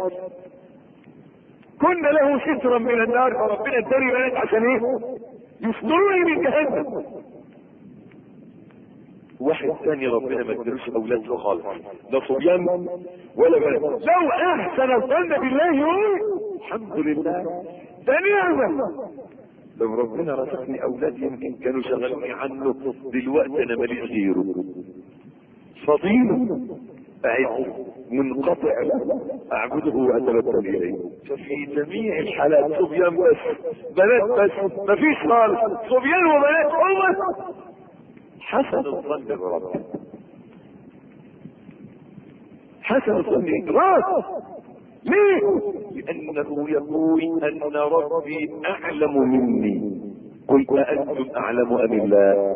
كنا له سترا من النار فربنا اداني بنات عشان ايه؟ يستروني من جهنم واحد ثاني ربنا ما ادالوش اولاد له خالص لا صبيان ولا بنات لو احسن الظن بالله يقول الحمد لله ده نعمه لو ربنا رزقني اولاد يمكن كانوا شغالين عنه دلوقتي انا ماليش غيره فضيل أعز منقطع اعبده واتبتل اليه ففي جميع الحالات صبيان بس بنات بس مفيش خالص صبيان وبنات هم حسن الظن بربه حسن الظن راس ليه؟ لأنه يقول أن ربي أعلم مني قل أأنتم أعلم أم الله؟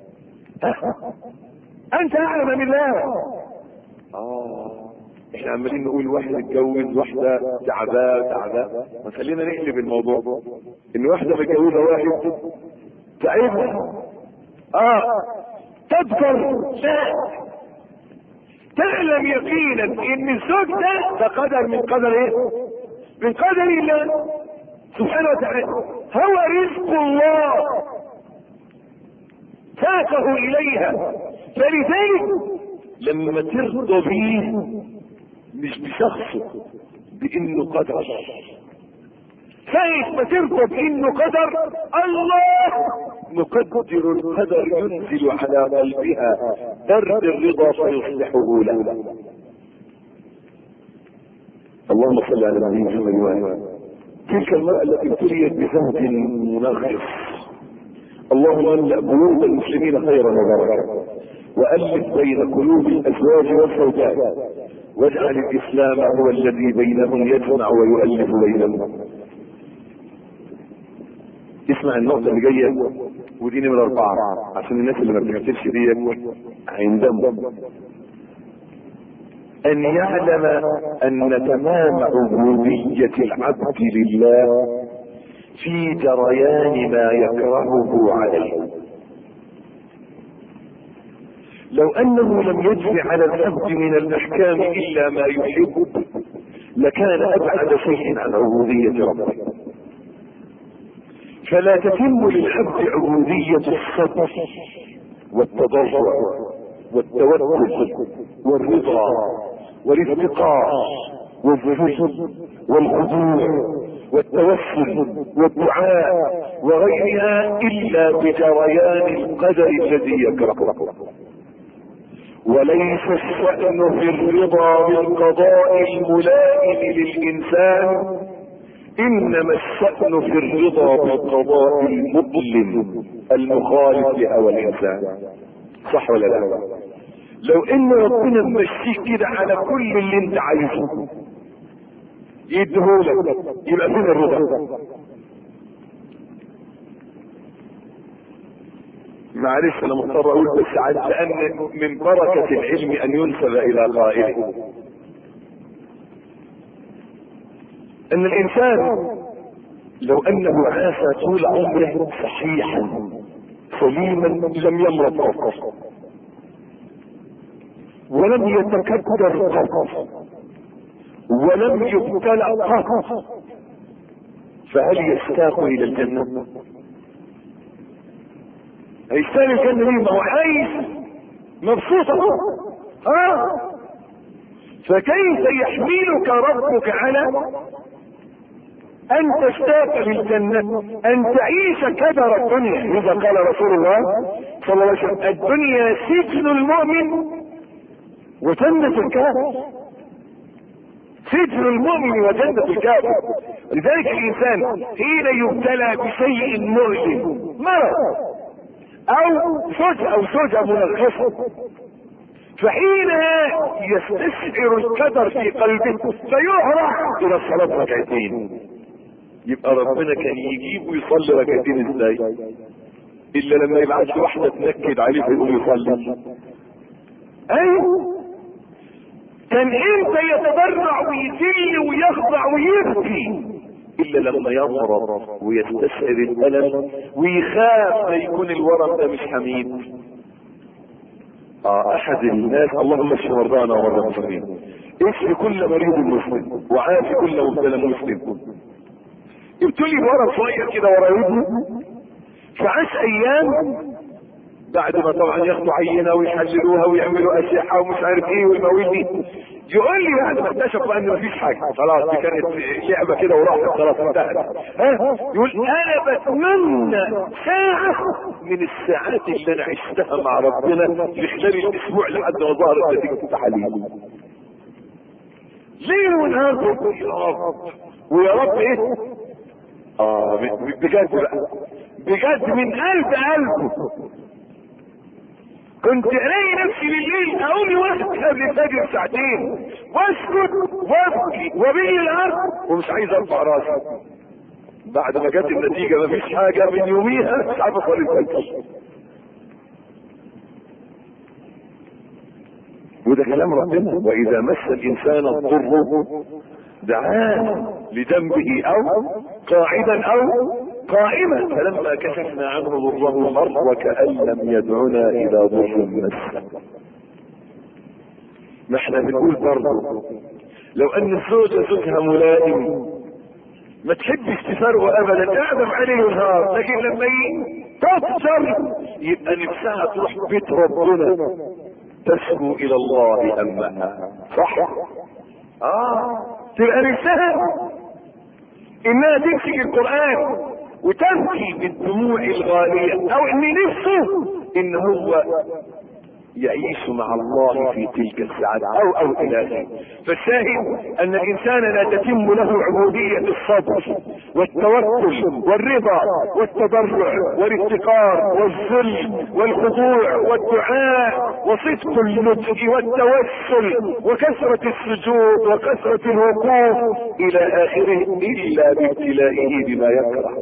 أنت أعلم أم الله؟ آه احنا عمالين نقول واحد اتجوز واحدة تعباه تعباه ما خلينا نقلب الموضوع ان واحدة متجوزة واحد تعبها اه تذكر لا تعلم يقينا ان الزوج ده ده قدر من قدر ايه من قدر الله سبحانه وتعالى هو رزق الله ساقه اليها فلذلك لما ترضى بيه مش بشخصه بانه قدر ساعة ما ترضى بانه قدر الله مقدر القدر ينزل على قلبها برد الرضا فيصلحه له اللهم صل على نبينا محمد وآله تلك المرأة التي ابتليت بزهد منغص اللهم املأ قلوب المسلمين خيرا وبركة وألف بين قلوب الأزواج والزوجات واجعل الإسلام هو الذي بينهم يجمع ويؤلف بينهم اسمع النقطة اللي جاية ودي نمرة أربعة عشان الناس اللي ما بتكتبش دي عندهم أن يعلم أن تمام عبودية العبد لله في جريان ما يكرهه عليه لو أنه لم يجري على العبد من الأحكام إلا ما يحب لكان أبعد شيء عن عبودية ربه فلا تتم للعبد عبودية الصبر والتضرع والتوكل والرضا والافتقار والذل والخضوع والتوسل والدعاء وغيرها الا بجريان القدر الذي يكرهه وليس الشأن في الرضا بالقضاء الملائم للإنسان إنما الشأن في الرضا بالقضاء المظلم المخالف لهوى الإنسان صح ولا لا لو ان ربنا ممشيك كده على كل اللي انت عايزه يديهولك يبقى فين الرضا معلش انا مضطر اقول بس عاد لان من بركة العلم ان ينسب الى قائله ان الانسان لو انه عاش طول عمره صحيحا سليما لم يمرض قط ولم يتكدر قط ولم يبتلى قط فهل يشتاق الى الجنه هيستاهل الجنه ليه ما هو عايش مبسوط اهو ها فكيف يحملك ربك على ان تشتاق للجنة ان تعيش كدر الدنيا اذا قال رسول الله صلى الله عليه وسلم الدنيا سجن المؤمن وجنة الكافر سجن المؤمن وجنة الكافر لذلك الانسان حين يبتلى بشيء مؤلم مرض او زوجة او زوجة منغصة فحينها يستشعر القدر في قلبه فيهرع الى الصلاة ركعتين يبقى ربنا كان يجيب ويصلي ركعتين ازاي الا لما يبعت واحدة تنكد عليه فيقوم يصلي ايوه كان امتى يتضرع ويذل ويخضع ويبكي الا لما يمرض ويستشعر الالم ويخاف لا يكون الورم ده مش حميد اه احد الناس اللهم اشف مرضانا ومرضى المسلمين اشف كل مريض مسلم وعافي كل مبتلى مسلم ابتلي بورم صغير كده ورا ودنه فعاش ايام بعد ما طبعا ياخدوا عينه ويحللوها ويعملوا اشعه ومش عارف ايه والمواد دي يقول لي بعد ما اكتشفوا ان مفيش حاجه خلاص دي كانت لعبه كده وراحت خلاص انتهت ها يقول انا بتمنى ساعه من الساعات اللي انا عشتها مع ربنا في خلال الاسبوع لحد ما ظهرت نتيجه التحاليل ليل ونهار يا رب ويا رب ايه اه بجد بقى بجد من قلب قلبه كنت الاقي نفسي بالليل اقوم واحد قبل الفجر ساعتين واسكت وابكي وبين الارض ومش عايز ارفع راسي بعد ما جت النتيجه مفيش حاجه من يوميها مش عارف اصلي الفجر وده كلام ربنا واذا مس الانسان الضر دعاه لذنبه او قاعدا او قائما فلما كشفنا عنه ضره مر وكأن لم يدعنا الى ضر مسه ما احنا بنقول برضه لو ان الزوجة زوجها ملائم ما تحبش تفرقه ابدا اعدم عليه نهار لكن لما تكسر يبقى نفسها تروح بيت ربنا تشكو الى الله امها صح اه تبقى نفسها انها تمسك القران وتبكي بالدموع الغالية او ان نفسه ان هو يعيش مع الله في تلك الساعات او او الى اخره فالشاهد ان الانسان لا تتم له عبودية الصبر والتوكل والرضا والتضرع والافتقار والذل والخضوع والدعاء وصدق النطق والتوسل وكثرة السجود وكثرة الوقوف الى اخره الا بابتلائه بما يكره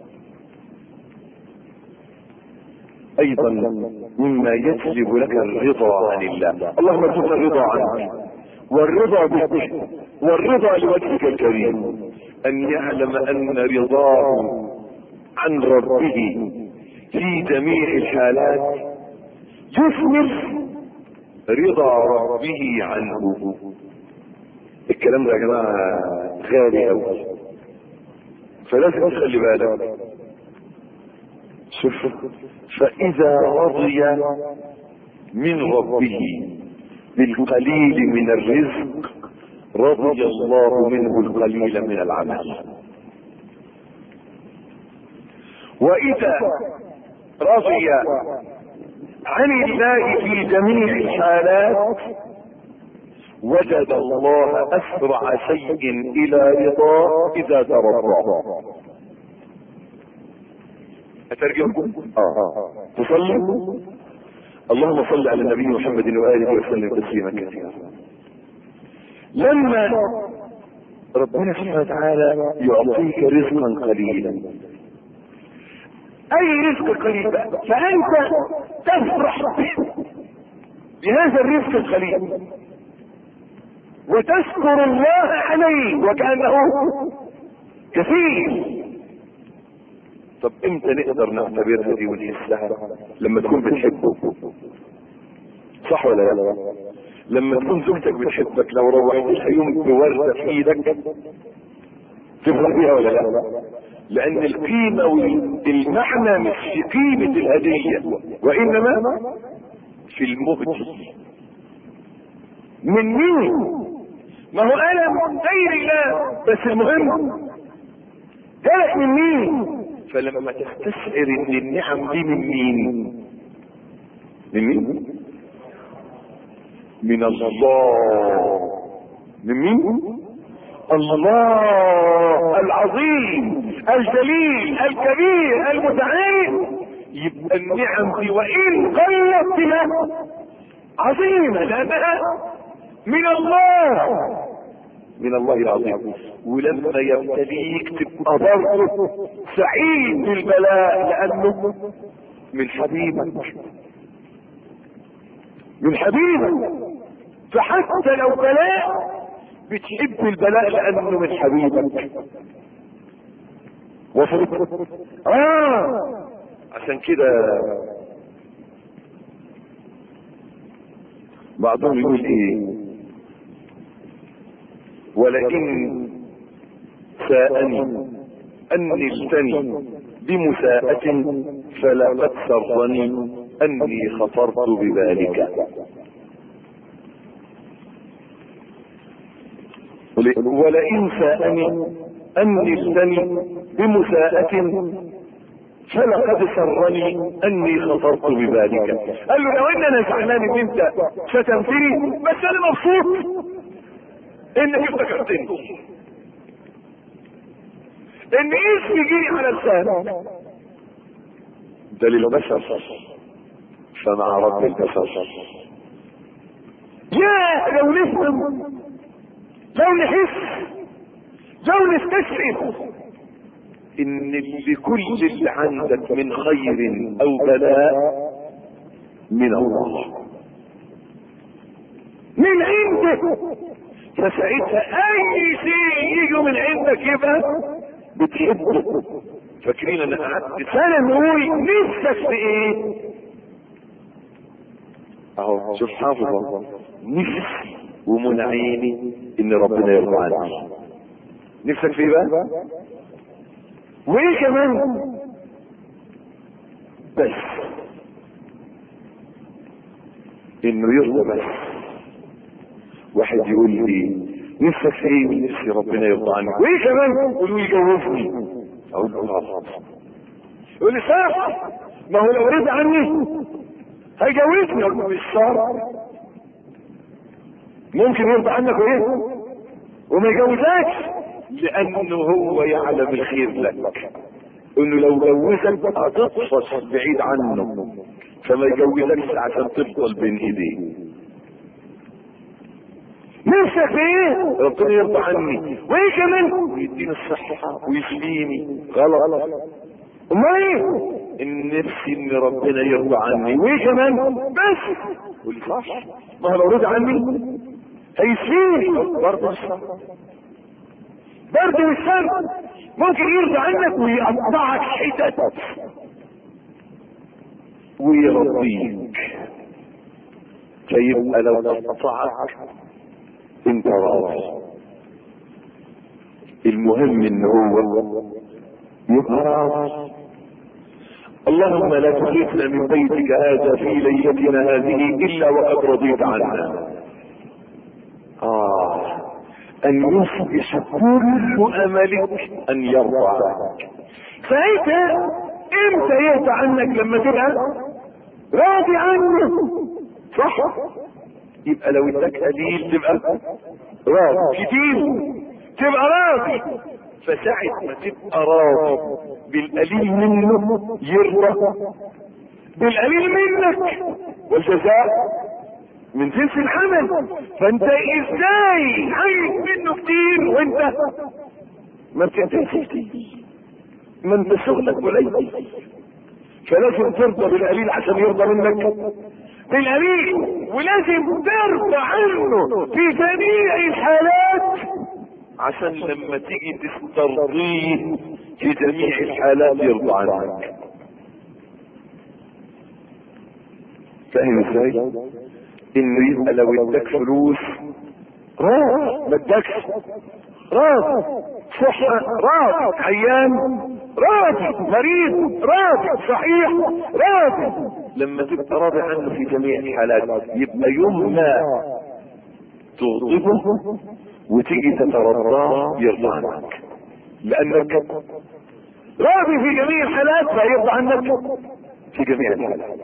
ايضا مما يجلب لك الرضا عن الله اللهم ارزقنا الرضا عنك والرضا بك والرضا لوجهك الكريم ان يعلم ان رضاه عن ربه في جميع الحالات يثمر رضا ربه عنه الكلام ده يا جماعه غالي قوي فلازم تخلي بالك شوف فإذا رضي من ربه بالقليل من الرزق رضي الله منه القليل من العمل وإذا رضي عن الله في جميع الحالات وجد الله أسرع شيء إلى رضاه إذا ترضى اترجم اه تصلي اللهم صل على النبي محمد واله وسلم تسليما كثيرا لما ربنا سبحانه وتعالى يعطيك رزقا قليلا اي رزق قليل بقى فانت تفرح بهذا الرزق القليل وتشكر الله عليه وكانه كثير طب امتى نقدر نعتبرها دي ونحسها لما تكون بتحبه صح ولا لا لما تكون زوجتك بتحبك لو روحت لها يوم بوردة في ايدك تفرح بيها ولا لا لان القيمة والمعنى مش في قيمة الهدية وانما في المهدي من مين ما هو انا من غير الله بس المهم جالك من مين فلما تستشعر ان النعم دي من مين من مين من الله من مين الله العظيم الجليل الكبير المتعال يبقى النعم دي وان قلت بها عظيمه لانها من الله من الله العظيم ولما يبتليك تبقى برضه سعيد بالبلاء لانه من حبيبك من حبيبك فحتى لو بلاء بتحب البلاء لانه من حبيبك وصلت اه عشان كده بعضهم يقول ايه ولئن ساءني أن نلتني بمساءة فلقد سرني أني خطرت بذلك ولئن ساءني أن نلتني بمساءة فلقد سرني اني خطرت بذلك قال له لو ان انا زعلان ان انت شتمتني بس انا مبسوط انك افتكرتني ان اسمي جه على لسانك ده للبشر فمع رب البشر يا لو نفهم لو نحس لو نستشعر ان لكل اللي عندك من خير او بلاء من الله من عندك فساعتها اي شيء يجي من عندك يبقى بتحبه فاكرين انا قعدت سنه نقول نفسك في ايه اهو شوف حافظ نفسي ومن عيني ان ربنا يرضى عني نفسك في ايه بقى وايه كمان بس انه يرضى بس واحد يقول لي نفسك في ايه نفسي ربنا يرضى عني وايه كمان يقولوا يجوزني اقول له خلاص يقول لي صح ما هو لو رضى عني هيجوزني اقول له مش شرط ممكن يرضى عنك وايه وما يجوزكش لانه هو يعلم الخير لك انه لو جوزك هتطفش بعيد عنه فما يجوزكش عشان تفضل بين ايديه نفسك في ايه ربنا يرضى عني وايه كمان ويديني الصحة ويسليني غلط امال ايه ان نفسي ان ربنا يرضى عني وايه كمان بس قول صح ما هو لو رضى عني هيسليني برضه مش صح برضه مش شرط ممكن يرضى عنك ويقطعك حتت ويرضيك فيبقى لو قطعك انت راضي المهم ان هو يبقى راضي اللهم لا تخرجنا من بيتك هذا في ليلتنا هذه الا وقد رضيت عنا اه ان يصبح كل املك ان يرضى عنك ساعتها امتى يرضى عنك لما تبقى راضي عنه صح يبقى لو اداك قليل تبقى راضي كتير تبقى راضي فساعة ما تبقى راضي بالقليل منه يرضى بالقليل منك والجزاء من جنس العمل فانت ازاي عايز منه كتير وانت ما بتنتهيش كتير ما انت شغلك قليل فلازم ترضى بالقليل عشان يرضى منك بالقليل ولازم ترضى عنه في جميع الحالات عشان لما تيجي تسترضيه في جميع الحالات يرضى عنك فاهم ازاي انه يبقى لو اداك فلوس راض ما اداكش راض صحة راض عيان راضي مريض راضي صحيح راضي لما تبقى راضي عنه في جميع الحالات يبقى يوم ما تغضبه وتيجي تترضاه يرضى عنك لانك راضي في جميع الحالات فيرضى عنك في جميع الحالات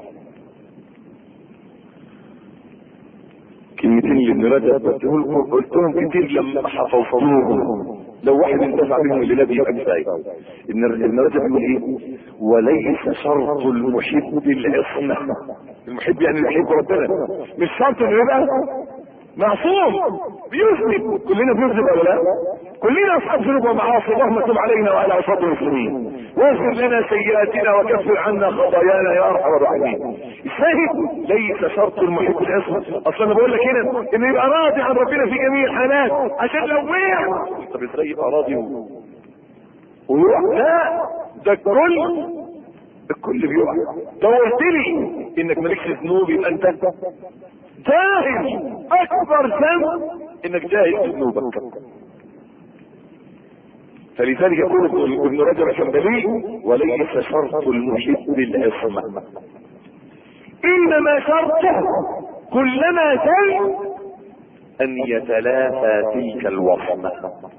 كلمتين اللي ابن رجب قلتهم كتير لما حفظتوهم لو واحد انتفع بهم اللي لا يبقى كفايه ابن ابن رجب يقول ايه وليس شرط المحب العصمه المحب يعني اللي يحب ربنا مش شرط انه يبقى معصوم بيذنب كلنا بنذنب ولا لا كلنا اصحاب ذنوب ومعاصي اللهم تب علينا وعلى عصاة المسلمين واغفر لنا سيئاتنا وكفر عنا خطايانا يا ارحم الراحمين الشاهد ليس شرط المحب العصمة اصلا انا بقول لك هنا انه يبقى راضي عن ربنا في جميع الحالات عشان لو وقع طب ازاي يبقى راضي ويقع لا ده الكل الكل بيقع دورت لي انك مالكش ذنوب يبقى انت جاهل اكبر ذنب انك جاهل في ذنوبك فلذلك يقول ابن رجب الحنبلي وليس شرط المحب العصمة انما شرطه كلما زل ان يتلافى تلك الوصمة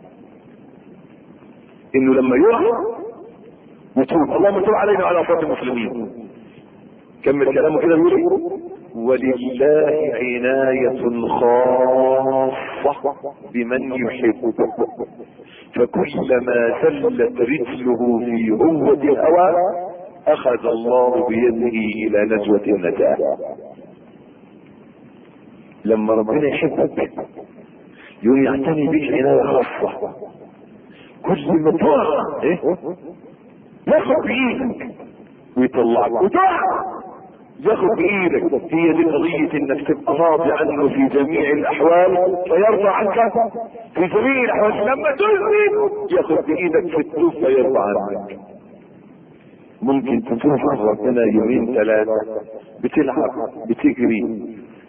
انه لما يقع يتوب اللهم تب علينا وعلى صوت المسلمين كمل كلامه كده يقول ولله عناية خاصة بمن يحب فكلما زلت رجله في هوة الهوى اخذ الله بيده الى نجوة النجاة لما ربنا يحبك يوم يعتني بك عناية خاصة كل ما تقع ايه ياخد بايدك ويطلعك وتقع ياخد بايدك هي دي قضية انك تبقى راضي عنه في جميع الاحوال فيرضى عنك في جميع الاحوال لما تذنب ياخد بايدك في التوب فيرضى عنك ممكن تكون ربنا يومين ثلاثة بتلعب بتجري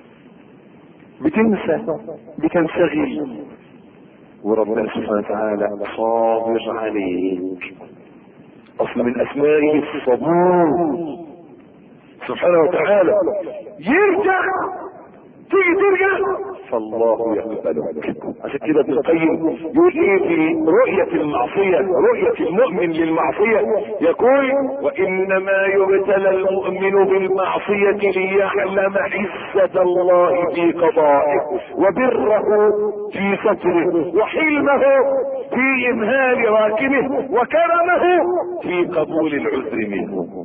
بتنسى بتنشغل وربنا سبحانه وتعالى صابر عليك اصل من اسمائه الصبور سبحانه وتعالى يرجع تيجي ترجع فالله يقبلك عشان كده ابن القيم يقول ايه في رؤية المعصية رؤية المؤمن للمعصية يقول وانما يبتلى المؤمن بالمعصية ليعلم عزة الله في قضائه وبره في ستره وحلمه في امهال راكبه وكرمه في قبول العذر منه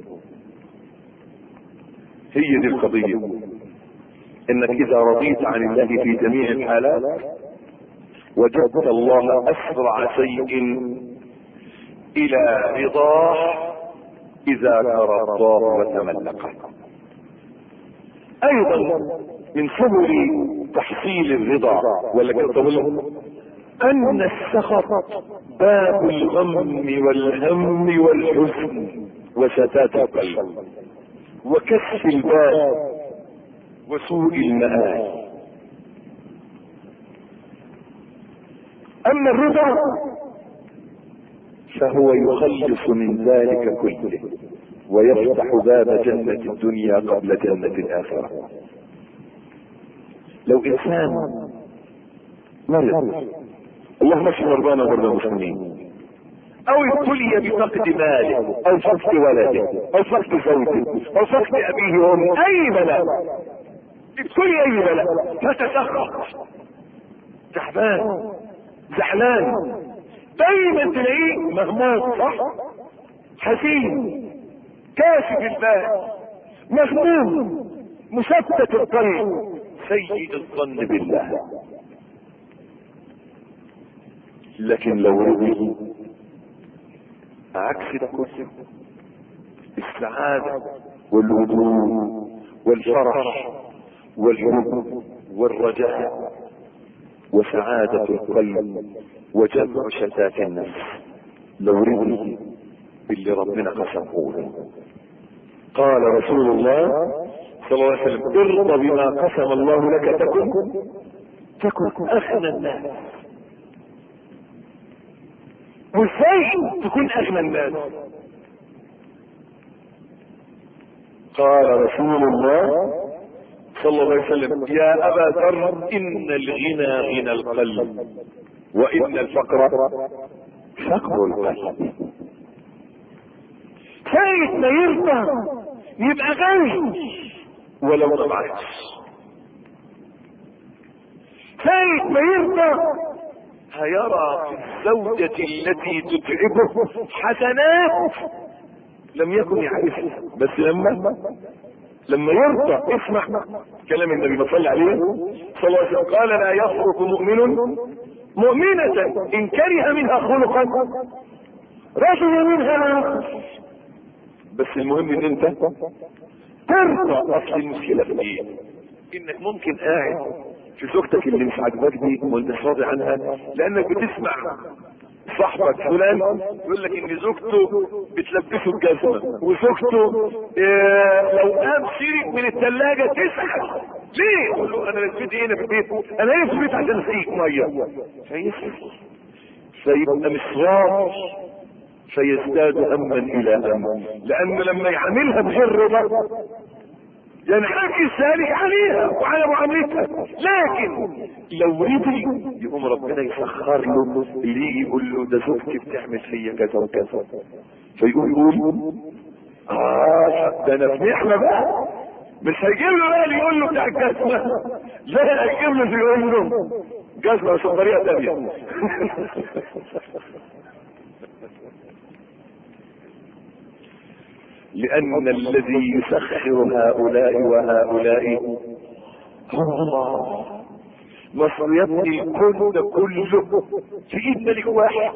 هي دي القضية انك اذا رضيت عن الله في جميع الحالات وجدت الله اسرع شيء الى رضاه اذا ترضاه وتملقه ايضا من سبل تحصيل الرضا ولا كنت ان السخط باب الغم والهم والحزن وشتات القلب وكف الباب وسوء المآل اما الرضا فهو يخلص من ذلك كله ويفتح باب جنة الدنيا قبل جنة الآخرة لو إنسان مرض اللهم اشف مرضانا ومرضى المسلمين او ابتلي بفقد ماله او فقد ولده او فقد زوجه او فقد ابيه وامه اي بلاء ابتلي اي بلاء فتسخط تعبان زعلان دايما تلاقيه مغموض صح حزين كاشف البال مغموم مشتت القلب سيد الظن بالله لكن لو رضي عكس ده كله السعادة والهدوء والفرح والحب والرجاء وسعادة القلب وجمع شتات النفس لو رضي باللي ربنا قسمه له قال رسول الله صلى الله عليه وسلم ارضى بما قسم الله لك تكن تكن اغنى الناس وازاي تكون اغنى الناس قال رسول الله صلى الله عليه وسلم يا ابا ذر ان الغنى غنى القلب وان الفقر فقر القلب كيف ما يرضى يبقى غني ولو ما معكش كيف ما يرضى هيرى في الزوجة التي تتعبه حسنات لم يكن يعرفها بس لما لما يرضى اسمع كلام النبي صلى عليه صلى الله عليه وسلم قال لا يفرق مؤمن مؤمنة إن كره منها خلقا رجل منها آخر بس المهم ان انت ترضى اصل المشكله في ايه؟ انك ممكن قاعد في زوجتك اللي مش عاجباك دي وانت راضي عنها لانك بتسمع صاحبك فلان يقول لك ان زوجته بتلبسه الجزمه وزوجته إيه لو قام شريك من الثلاجه تسحب ليه؟ يقول له انا لبستي هنا في البيت انا ليه في البيت عشان اسقيك ميه فيسحب فيبقى مش راضي فيزداد هما الى هم لانه لما يعاملها بغير رضا ينعكس ذلك عليها وعلى معاملتها لكن لو رضي يقوم ربنا يسخر له اللي يجي يقول له ده زوجتي بتعمل فيا كذا وكذا فيقول يقول اه ده انا في نعمه بقى مش هيجيب له بقى اللي يقول له بتاع الجزمه لا هيجيب له اللي يقول له جزمه بس بطريقه ثانيه لأن الذي يسخر هؤلاء وهؤلاء هو الله مصر يبني الكون ده كله في ايد ملك واحد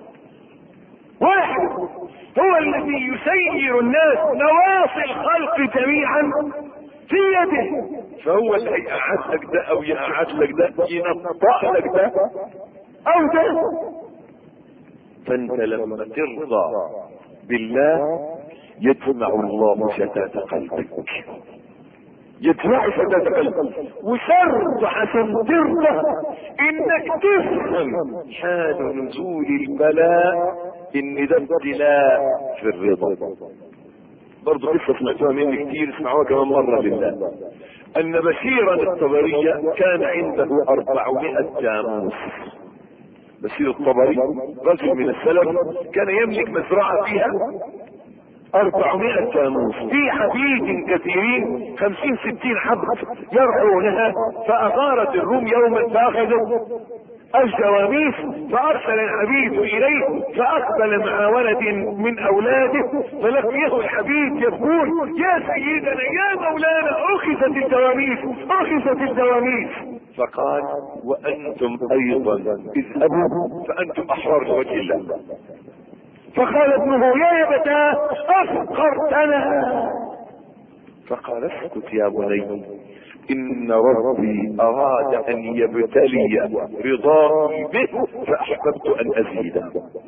واحد هو الذي يسير الناس نواصي الخلق جميعا في يده فهو اللي هيقعد لك ده او يقعد لك ده ينطق لك ده او ده فانت لما ترضى بالله يجمع الله شتات قلبك يجمع شتات قلبك وشرط عشان ترضى انك تفهم حال نزول البلاء ان ده ابتلاء في الرضا برضه قصة سمعتوها مني كتير اسمعوها كمان مرة بالله ان بشيرا الطبرية كان عنده اربعمائة جاموس بشير الطبري رجل من السلف كان يملك مزرعة فيها أربعمائة جاموس في حديد كثيرين خمسين ستين حبة يرعونها فأغارت الروم يوما فأخذوا الجواميس فأرسل الحبيب إليه فأقبل مع ولد من أولاده فلقيه الحبيب يقول يا سيدنا يا مولانا أخذت الجواميس أخذت الجواميس فقال وأنتم أيضا اذهبوا فأنتم أحرار لوجه الله فقال ابنه يا ابتاه افقرتنا فقال اسكت يا بني ان ربي اراد ان يبتلي رضاي به فاحببت ان ازيده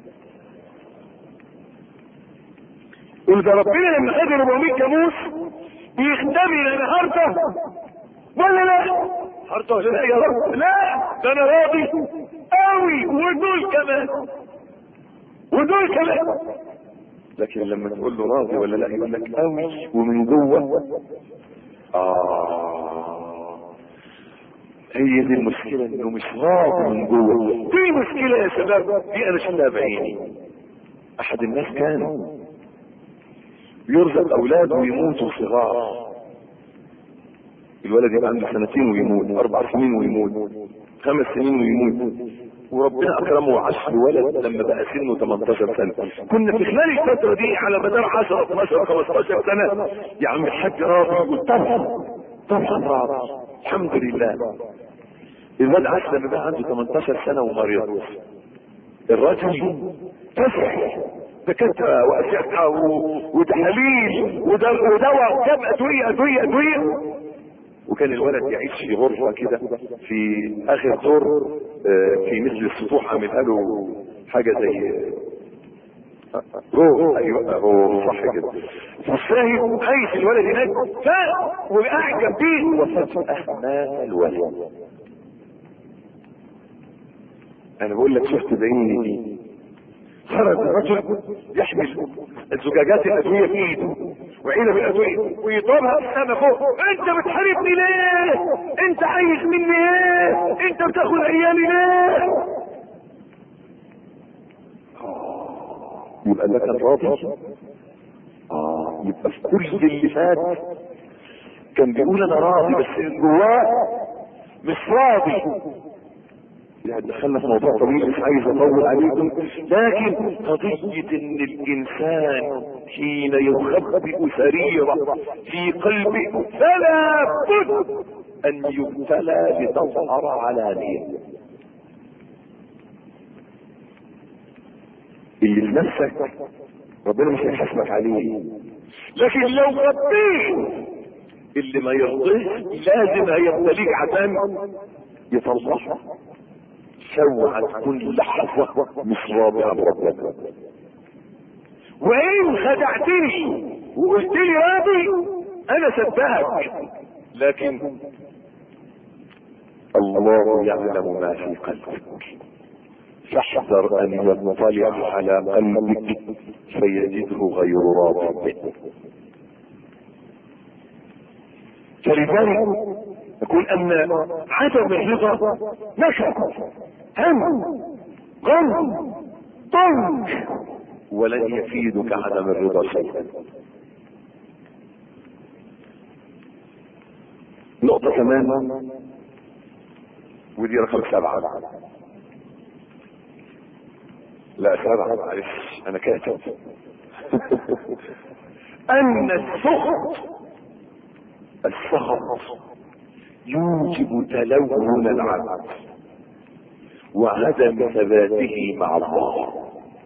قل ده ربنا لما خد 400 جاموس بيختبر النهارده ولا لا؟ النهارده ولا لا يا رب؟ لا ده انا راضي قوي ودول كمان ودول كمان لكن لما تقول له راضي ولا لا يقول لك قوي ومن جوه اه هي دي المشكلة انه مش راضي من جوه دي مشكلة يا شباب دي انا شفتها بعيني احد الناس كان يرزق اولاده ويموتوا صغار الولد يبقى عنده سنتين ويموت اربع سنين ويموت خمس سنين ويموت وربنا اكرمه وعاش في ولد لما بقى سنه 18 سنه كنا في خلال الفتره دي على مدار 10 12 15 سنه يا عم الحاج راضي يقول طبعا طبعا راضي الحمد لله الواد عاش لما بقى عنده 18 سنه ومريض الراجل تسع دكاتره واشعه وتحاليل ودواء وكم ادويه ادويه ادويه وكان الولد يعيش في غرفة كده في اخر دور في مثل السطوح عاملها له حاجة زي روح ايوه هو صح كده فالشاهد عايش الولد هناك ف وقاعد جنبيه وفجأة مات الولد انا بقول لك شفت بعيني دي خرج الرجل يحمل الزجاجات الادويه في ايده وعينه بالادويه ويضربها في السما فوق انت بتحاربني ليه؟ انت عايز مني ايه؟ انت بتاخد عيالي ليه؟ يبقى ده كان راضي اه يبقى في كل اللي فات كان بيقول انا راضي بس جواه مش راضي يعني دخلنا في موضوع طويل مش عايز اطول عليكم لكن قضية ان الانسان حين يخبئ سريرة في قلبه فلا بد ان يبتلى لتظهر علانية اللي في نفسك ربنا مش هيحاسبك عليه لكن لو غطيت اللي ما يرضيش لازم هيبتليك عشان يطلعها سوى تكون لحظة مش راضية بربك وإن خدعتني وقلت لي راضي أنا صدقك لكن الله يعلم ما في قلبك فاحذر أن يطلع على قلبك فيجده غير راض فلذلك يقول أن عدم الرضا نشأ هم غم ضنك ولن يفيدك عدم الرضا شيئا نقطة كمان ودي رقم سبعة لا سبعة معلش أنا كاتب أن السخط السخط يوجب تلون العبد وعدم ثباته مع الله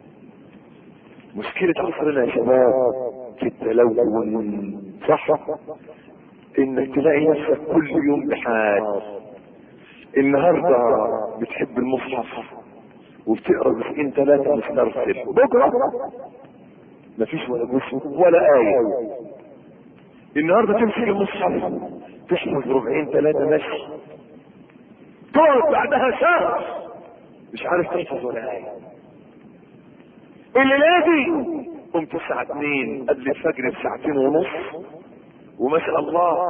مشكلة عصرنا يا شباب في التلون صح انك تلاقي نفسك كل يوم بحال النهاردة بتحب المصحف وبتقرا جزئين ثلاثة مسترسل بكرة مفيش ولا جزء ولا آية النهاردة تمسك المصحف تحفظ ربعين ثلاثة مشي تقعد بعدها شهر مش عارف تحفظ ولا آية الليلة دي قمت الساعة 2 قبل الفجر بساعتين ونص وما شاء الله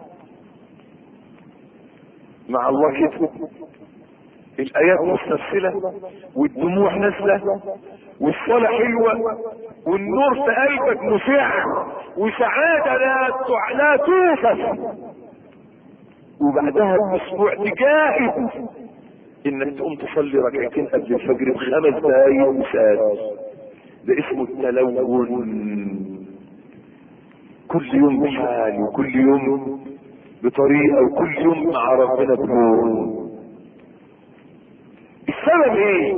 مع الله كده الآيات مسترسلة والدموع نازلة والصلاة حلوة والنور في قلبك مشع وسعادة لا لا توصف وبعدها باسبوع تجاهد انك تقوم تصلي ركعتين قبل الفجر بخمس دقايق وساعات ده اسمه التلون كل يوم بحال وكل يوم بطريقة وكل يوم مع ربنا بنور السبب ايه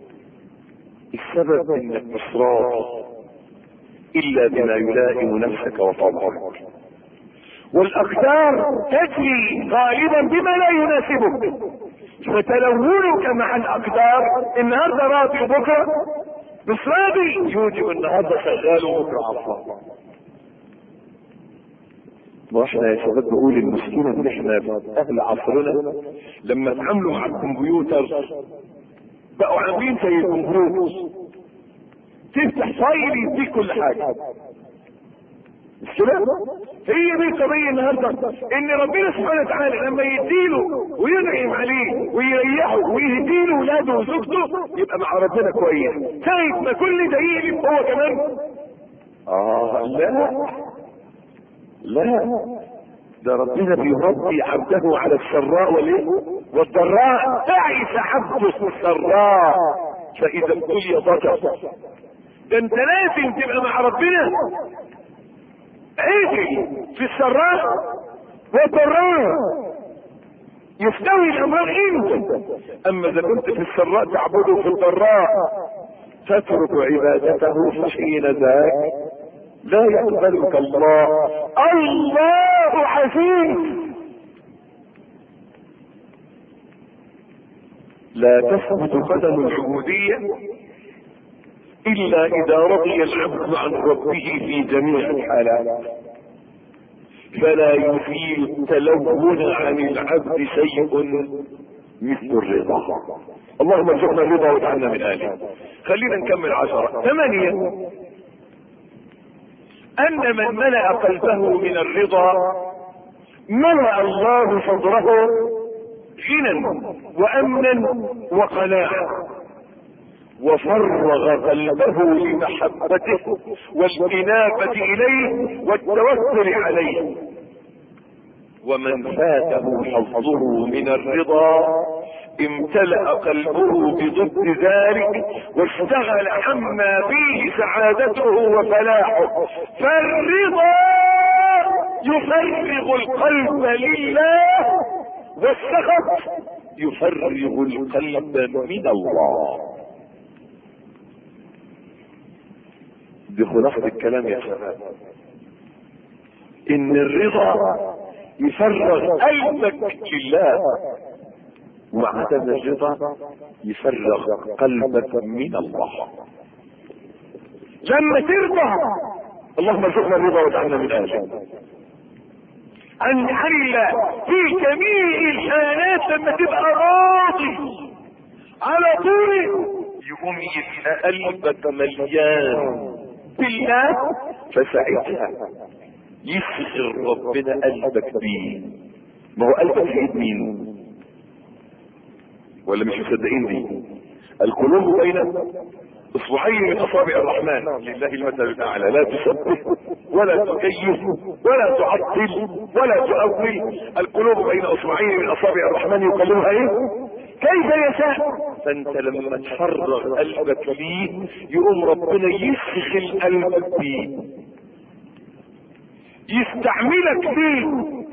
السبب انك مش راضي الا بما يلائم نفسك وطبعك والاقدار تجري غالبا بما لا يناسبك فتلونك مع الاقدار النهارده راضي وبكره مش راضي يوجب النهارده شغال وبكره عطلان واحنا يا شباب بقول المشكله ان احنا اهل عصرنا لما اتعاملوا مع الكمبيوتر بقوا عاملين زي الكمبيوتر تفتح فايل يديك كل حاجه مش كده؟ هي دي القضية النهاردة ان ربنا سبحانه وتعالى لما يديله وينعم عليه ويريحه ويهديله ولاده وزوجته يبقى مع ربنا كويس سايب ما كل ده يقلب هو كمان اه لا لا ده ربنا بيربي عبده على السراء والايه والضراء تعس عبد السراء فاذا ابتلي ضجر ده انت لازم تبقى مع ربنا عدل في السراء والضراء يستوي الامر انت اما اذا كنت في السراء تعبده في الضراء تترك عبادته فحين ذاك لا يقبلك الله الله عزيز لا تثبت قدم العبودية إلا إذا رضي العبد عن ربه في جميع الحالات فلا يزيل التلون عن العبد شيء مثل الرضا اللهم ارزقنا الرضا واجعلنا من اهله خلينا نكمل عشرة ثمانية ان من ملأ قلبه من الرضا ملأ الله صدره غنى وامنا وقناعة وفرغ قلبه لمحبته والانابة اليه والتوكل عليه ومن فاته حظه من الرضا امتلأ قلبه بضد ذلك واشتغل عما فيه سعادته وفلاحه فالرضا يفرغ القلب لله والسخط يفرغ القلب من الله دي خلاصة الكلام يا شباب ان الرضا يفرغ قلبك لله وعدم الرضا يفرغ قلبك من الله لما ترضى اللهم ارزقنا الرضا واجعلنا من اهله عن عن الله في جميع الحالات لما تبقى راضي على طول يقوم يبقى قلبك مليان بالله فساعتها يسخر ربنا قلبك بيه ما هو قلبك في ايد مين ولا مش مصدقين دي القلوب بين اصبعين من اصابع الرحمن لله المثل الاعلى لا تسبح ولا تكيف ولا تعطل ولا تؤول القلوب بين اصبعين من اصابع الرحمن يقلبها ايه كيف يشاء فانت لما تفرغ قلبك ليه يقوم ربنا يسخل قلبك بيه يستعملك فيه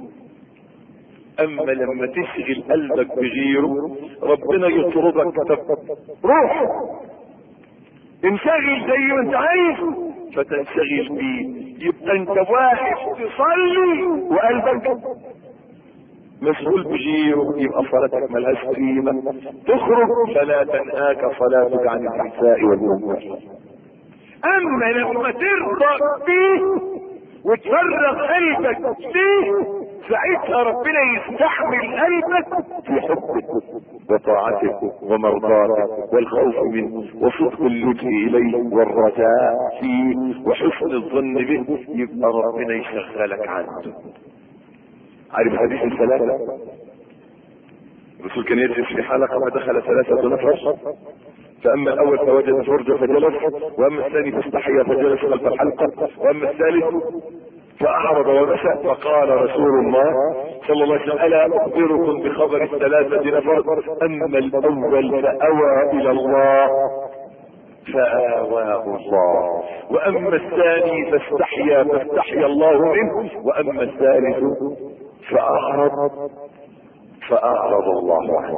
اما لما تشغل قلبك بغيره ربنا يطردك روح انشغل زي ما انت عايز فتنشغل بيه يبقى انت واقف تصلي وقلبك مشغول بغيره يبقى صلاتك ملهاش قيمه تخرج فلا تنهاك صلاتك عن الفحشاء والمنكر اما لما ترضى بيه وتفرغ قلبك فيه ساعتها ربنا يستحمل قلبك في حبك وطاعتك ومرضاتك والخوف منه وصدق اللجوء اليه والرجاء فيه وحسن الظن به يبقى ربنا يشغلك عنده عارف حديث الثلاثة الرسول كان يجلس في حلقة ودخل ثلاثة نفر فاما الاول فوجد فرجة فجلس واما الثاني فاستحيا فجلس خلف الحلقة واما الثالث فاعرض ومشى فقال رسول الله صلى الله عليه وسلم الا اخبركم بخبر الثلاثة نفر اما الاول فاوى الى الله فآواه الله واما الثاني فاستحيا فاستحيا الله منه واما الثالث فاعرض فاعرض الله عنه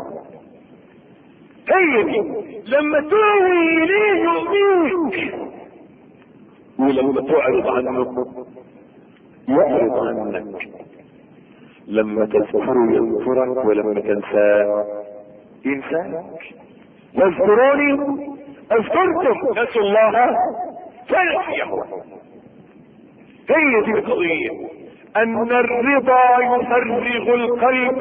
هي دي لما تؤوي اليه يؤذيك ولما تعرض عنه يعرض عنك لما تذكره يذكرك ولما تنساه ينساك واذكروني اذكركم نسوا الله فنسيهم هي دي القضية ان الرضا يفرغ القلب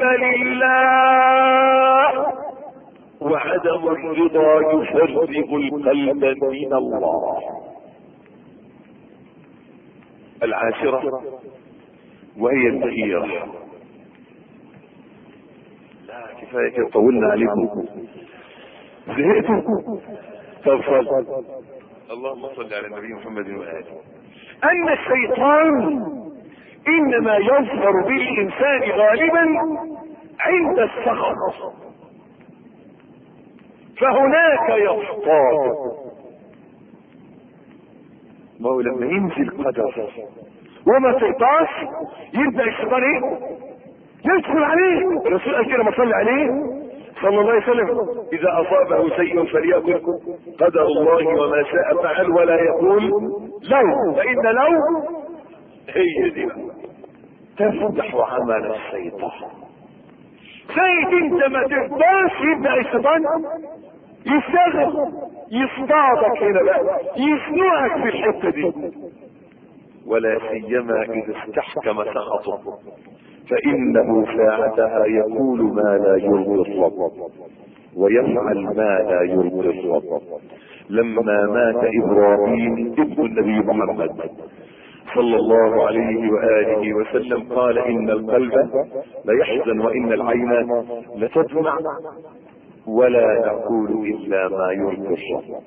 لله وعدم الرضا يفرغ القلب من الله العاشرة وهي التغيير لا كفاية كده طولنا عليكم زهقتوا طب صل اللهم صل على النبي محمد وآله أن الشيطان إنما يظهر بالإنسان غالبا عند السخط فهناك يصطاد ما هو لما ينزل قدر وما تقطعش يبدا الشيطان ايه يدخل عليه الرسول قال كده ما صلي عليه صلى الله عليه وسلم اذا اصابه شيء فليقل قدر الله وما شاء فعل ولا يقول لو فان لو هي دي تفتح عمل الشيطان زي انت ما تقدرش يبدا الشيطان يشتغل يصطادك هنا بقى يسنقك في الحته دي ولا سيما اذا استحكم سخطه فانه ساعتها يقول ما لا يرضي الرب ويفعل ما لا يرضي الرب لما مات ابراهيم ابن النبي محمد صلى الله عليه واله وسلم قال ان القلب ليحزن وان العين لتدمع ولا نقول الا ما يرضي الرب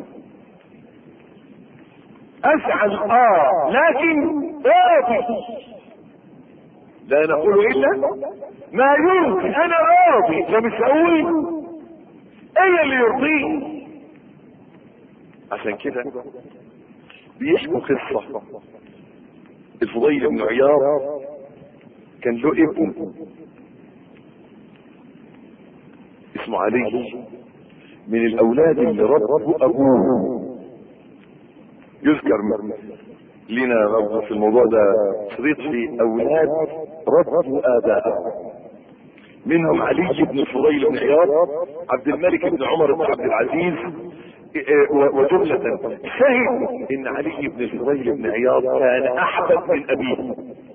افعل اه لكن راضي لا نقول الا ما يرضي انا راضي فمش هقول ايه اللي يرضيه عشان كده بيحكوا قصة الفضيل بن عياض كان له ابن اسمه علي من الاولاد اللي ربوا ابوه يذكر لنا برضه في الموضوع ده شريط في اولاد ربوا اباءهم منهم علي بن الفضيل بن عياض عبد الملك بن عمر بن عبد العزيز وجملة شهد ان علي بن الفضيل بن عياض كان احبب من ابيه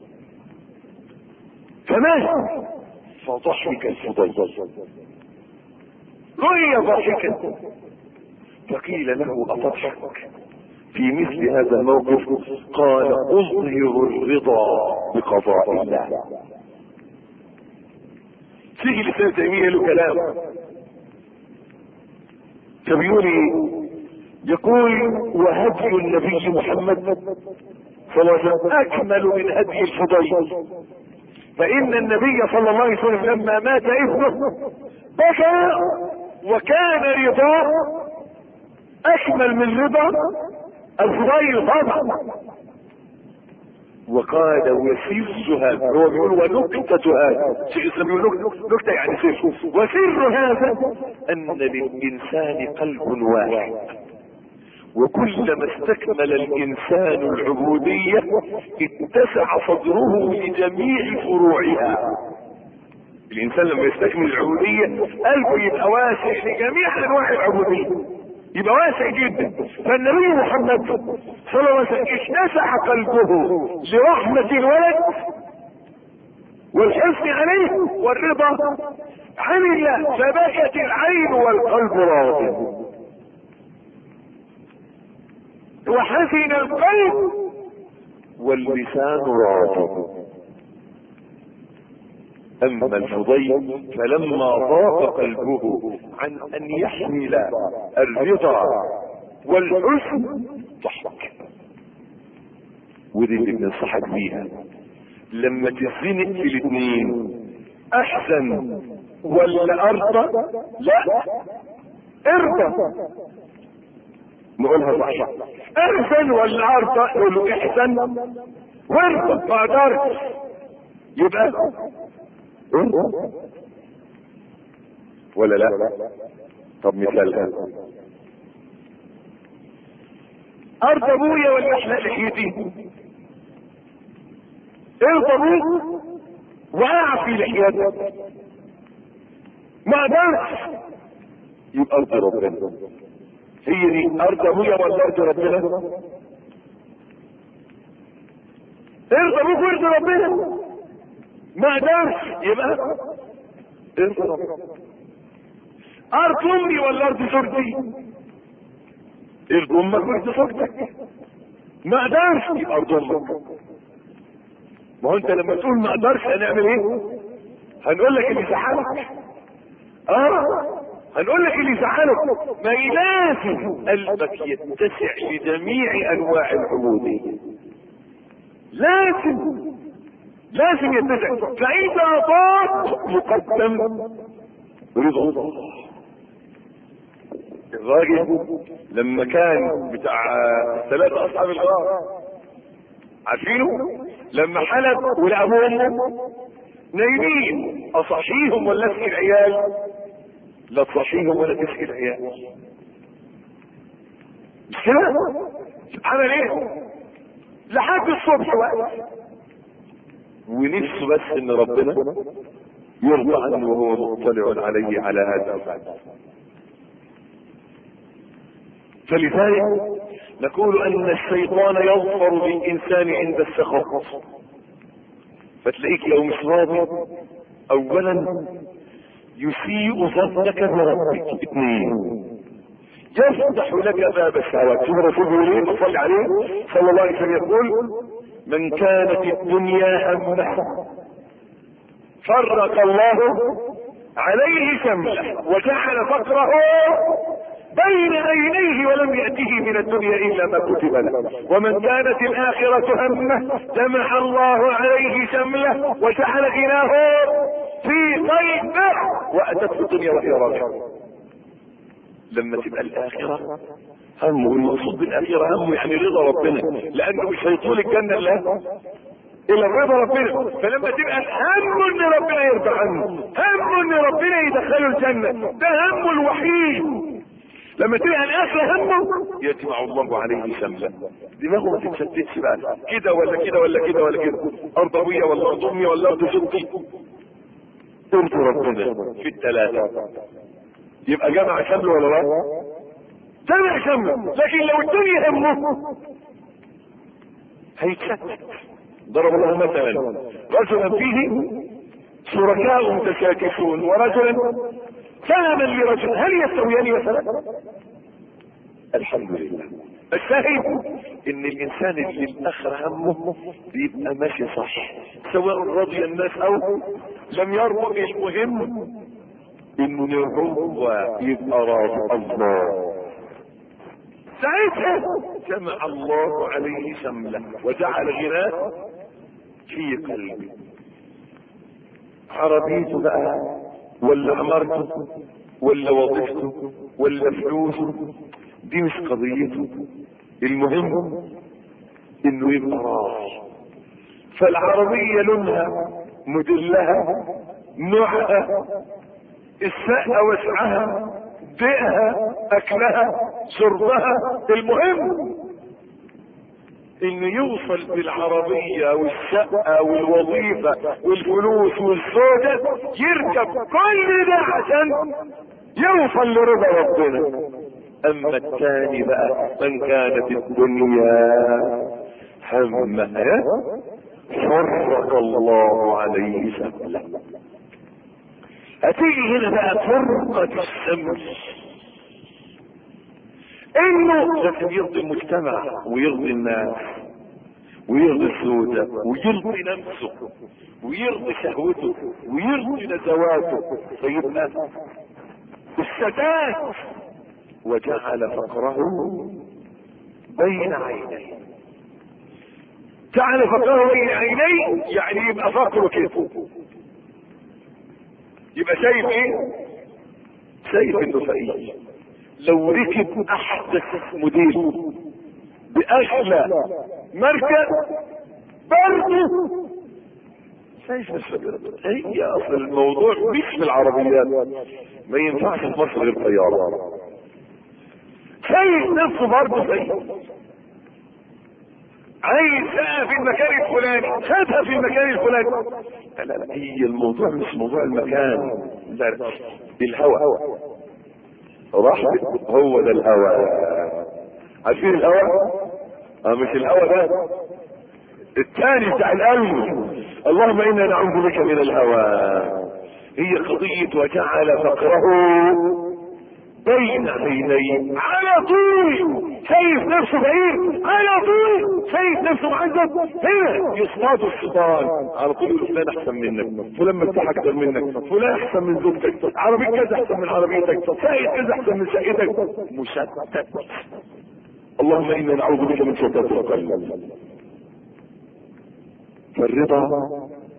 فمات فضحك الفضيل رؤي ضاحكا فقيل له اتضحك في مثل هذا الموقف قال اظهر الرضا بقضاء الله تيجي لسان تيميه له كلام فبيقول يقول وهدي النبي محمد صلى الله عليه وسلم اكمل من هدي الفضيل فان النبي صلى الله عليه وسلم لما مات ابنه بكى وكان رضاه اكمل من رضا الفضيل طبعا وقال وسر هذا هو بيقول ونكتة هذا شيخ الاسلام بيقول نكتة يعني سر وسر هذا ان للانسان قلب واحد وكلما استكمل الانسان العبودية اتسع صدره لجميع فروعها الانسان لما يستكمل العبودية قلبه يبقى واسع لجميع انواع العبودية يبقى واسع جدا فالنبي محمد صلى الله عليه وسلم اتسع قلبه لرحمة الولد والحرص عليه والرضا عن الله فبكت العين والقلب راض وحزن القلب واللسان راض اما الفضيل فلما ضاق قلبه عن ان يحمل الرضا والحزن ضحك ودي اللي بننصحك بيها لما تزنق في الاثنين احسن ولا ارضى لا ارضى نقولها صح احسن ولا ارضى نقول له احسن وارضى ما اقدرش يبقى ولا لا طب مثالها ارض ابويا ولا احلى لحيتي ارض ابوك واقع في لحيتك ما قدرش يبقى ارض ربنا هي دي ارض ابويا ولا ارض ربنا ارض ابوك وارض ربنا ما قدرش يبقى ارض ربنا ارض امي ولا ارض زوجتي ارض امك وارض زوجتك ما قدرش يبقى ارض امك ما هو انت لما تقول ما اقدرش هنعمل ايه هنقول لك اللي يزعلك اه هنقول لك اللي يزعلك ما لازم قلبك يتسع لجميع انواع العبوديه لازم لازم يتسع فاذا ضاق مقدم رضا الله الراجل لما كان بتاع ثلاثة أصحاب الغار عارفينه؟ لما حلب ولقاهم نايمين أصحيهم ولا أسقي العيال؟ لا تصحيهم ولا تسقي العيال مش كده؟ عمل ايه؟ لحد الصبح وقت ونفسه بس ان ربنا يرضى عنه وهو مطلع عليه على هذا الفعل فلذلك نقول ان الشيطان يظفر بالانسان عند السخط فتلاقيك لو مش راضي اولا يسيء ظنك بربك اثنين يفتح لك باب الشهوات شوف الرسول بيقول ايه صلى عليه صلى الله عليه وسلم يقول من كانت الدنيا همه فرق الله عليه شمله وجعل فقره بين عينيه ولم يأته من الدنيا إلا ما كتب له ومن كانت الآخرة همه جمع الله عليه شمله وجعل غناه في قلبه وأتته الدنيا وهي راجعة لما تبقى الآخرة همه المقصود بالآخرة همه يعني رضا ربنا لأنه مش هيطول الجنة إلا إلا رضا ربنا فلما تبقى هم إن ربنا يرضى عنه هم إن ربنا يدخله الجنة ده همه الوحيد لما تبقى الاخر همه يجمع الله عليه شملا دماغه ما تتشتتش بقى كده ولا كده ولا كده ولا كده ارض ابويا ولا ارض امي ولا ارض جدي ارض ربنا في الثلاثه يبقى جمع شمل ولا لا جمع شمل لكن لو الدنيا همه هيتشتت ضرب الله مثلا رجلا فيه شركاء متشاكسون ورجلا سلما لرجل هل يستويان مثلا الحمد لله الشاهد ان الانسان اللي الاخر همه بيبقى ماشي صح سواء رضي الناس او لم يرضى المهم انه هو يبقى راضي الله ساعتها جمع الله عليه شمله وجعل غناه في قلبه عربيته بقى ولا عمارته ولا وظيفته ولا فلوسه دي مش قضيته المهم انه يبقى راضي فالعربية لونها موديلها نوعها السقة وسعها بيئها اكلها شربها المهم انه يوصل بالعربية والشقة والوظيفة والفلوس والزوجة يركب كل ده عشان يوصل لرضا ربنا اما الثاني بقى من كانت الدنيا همها فرق الله عليه سبله هتيجي هنا بقى فرقة الشمس انه لازم يرضي المجتمع ويرضي الناس ويرضي الزوجة ويرضي نفسه ويرضي شهوته ويرضي نزواته فيبقى السداد وجعل فقره بين عينيه جعل فقره بين عينيه يعني يبقى فقره كده يبقى شايف ايه شايف انه فقير لو ركب احدث موديل باغلى ماركه برضه شايف هي اصل الموضوع مش في العربيات ما ينفعش في مصر غير طياره شايف نفسه برضه زي عايز شقه في المكان الفلاني خدها في المكان الفلاني لا لا لا هي الموضوع مش موضوع المكان لا لا الهوى راح هو ده الهوى عارفين الهوى اه مش الهوى ده الثاني بتاع القلب اللهم انا نعوذ بك من الهوى هي قضية وجعل فقره بين عينيه على طول شايف نفسه بعيد على طول شايف نفسه معذب هنا يصطاد الشيطان على طول يقول فلان احسن منك فلان مرتاح اكتر منك فلان احسن من زوجتك عربية كذا احسن من عربيتك شقة كذا احسن من شقتك مشتت اللهم انا نعوذ بك من شتات القلب فالرضا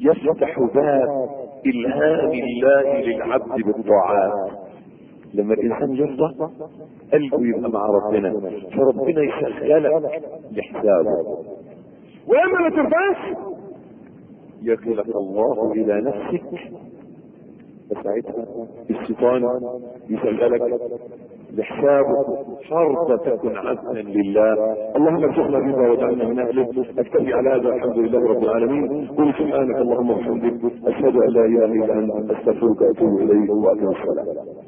يفتح باب الهام الله للعبد بالطاعات لما الانسان يرضى قلبه يبقى مع ربنا فربنا يشغلك لحسابه ولما ما ترضاش يكلك الله الى نفسك فساعتها الشيطان يشغلك لحسابه شرط تكن عبدا لله اللهم ارزقنا بما وجعلنا من اهله اكتفي على هذا الحمد لله رب العالمين قل سبحانك اللهم وبحمدك اشهد ان لا اله الا انت استغفرك واتوب اليك واقم الصلاه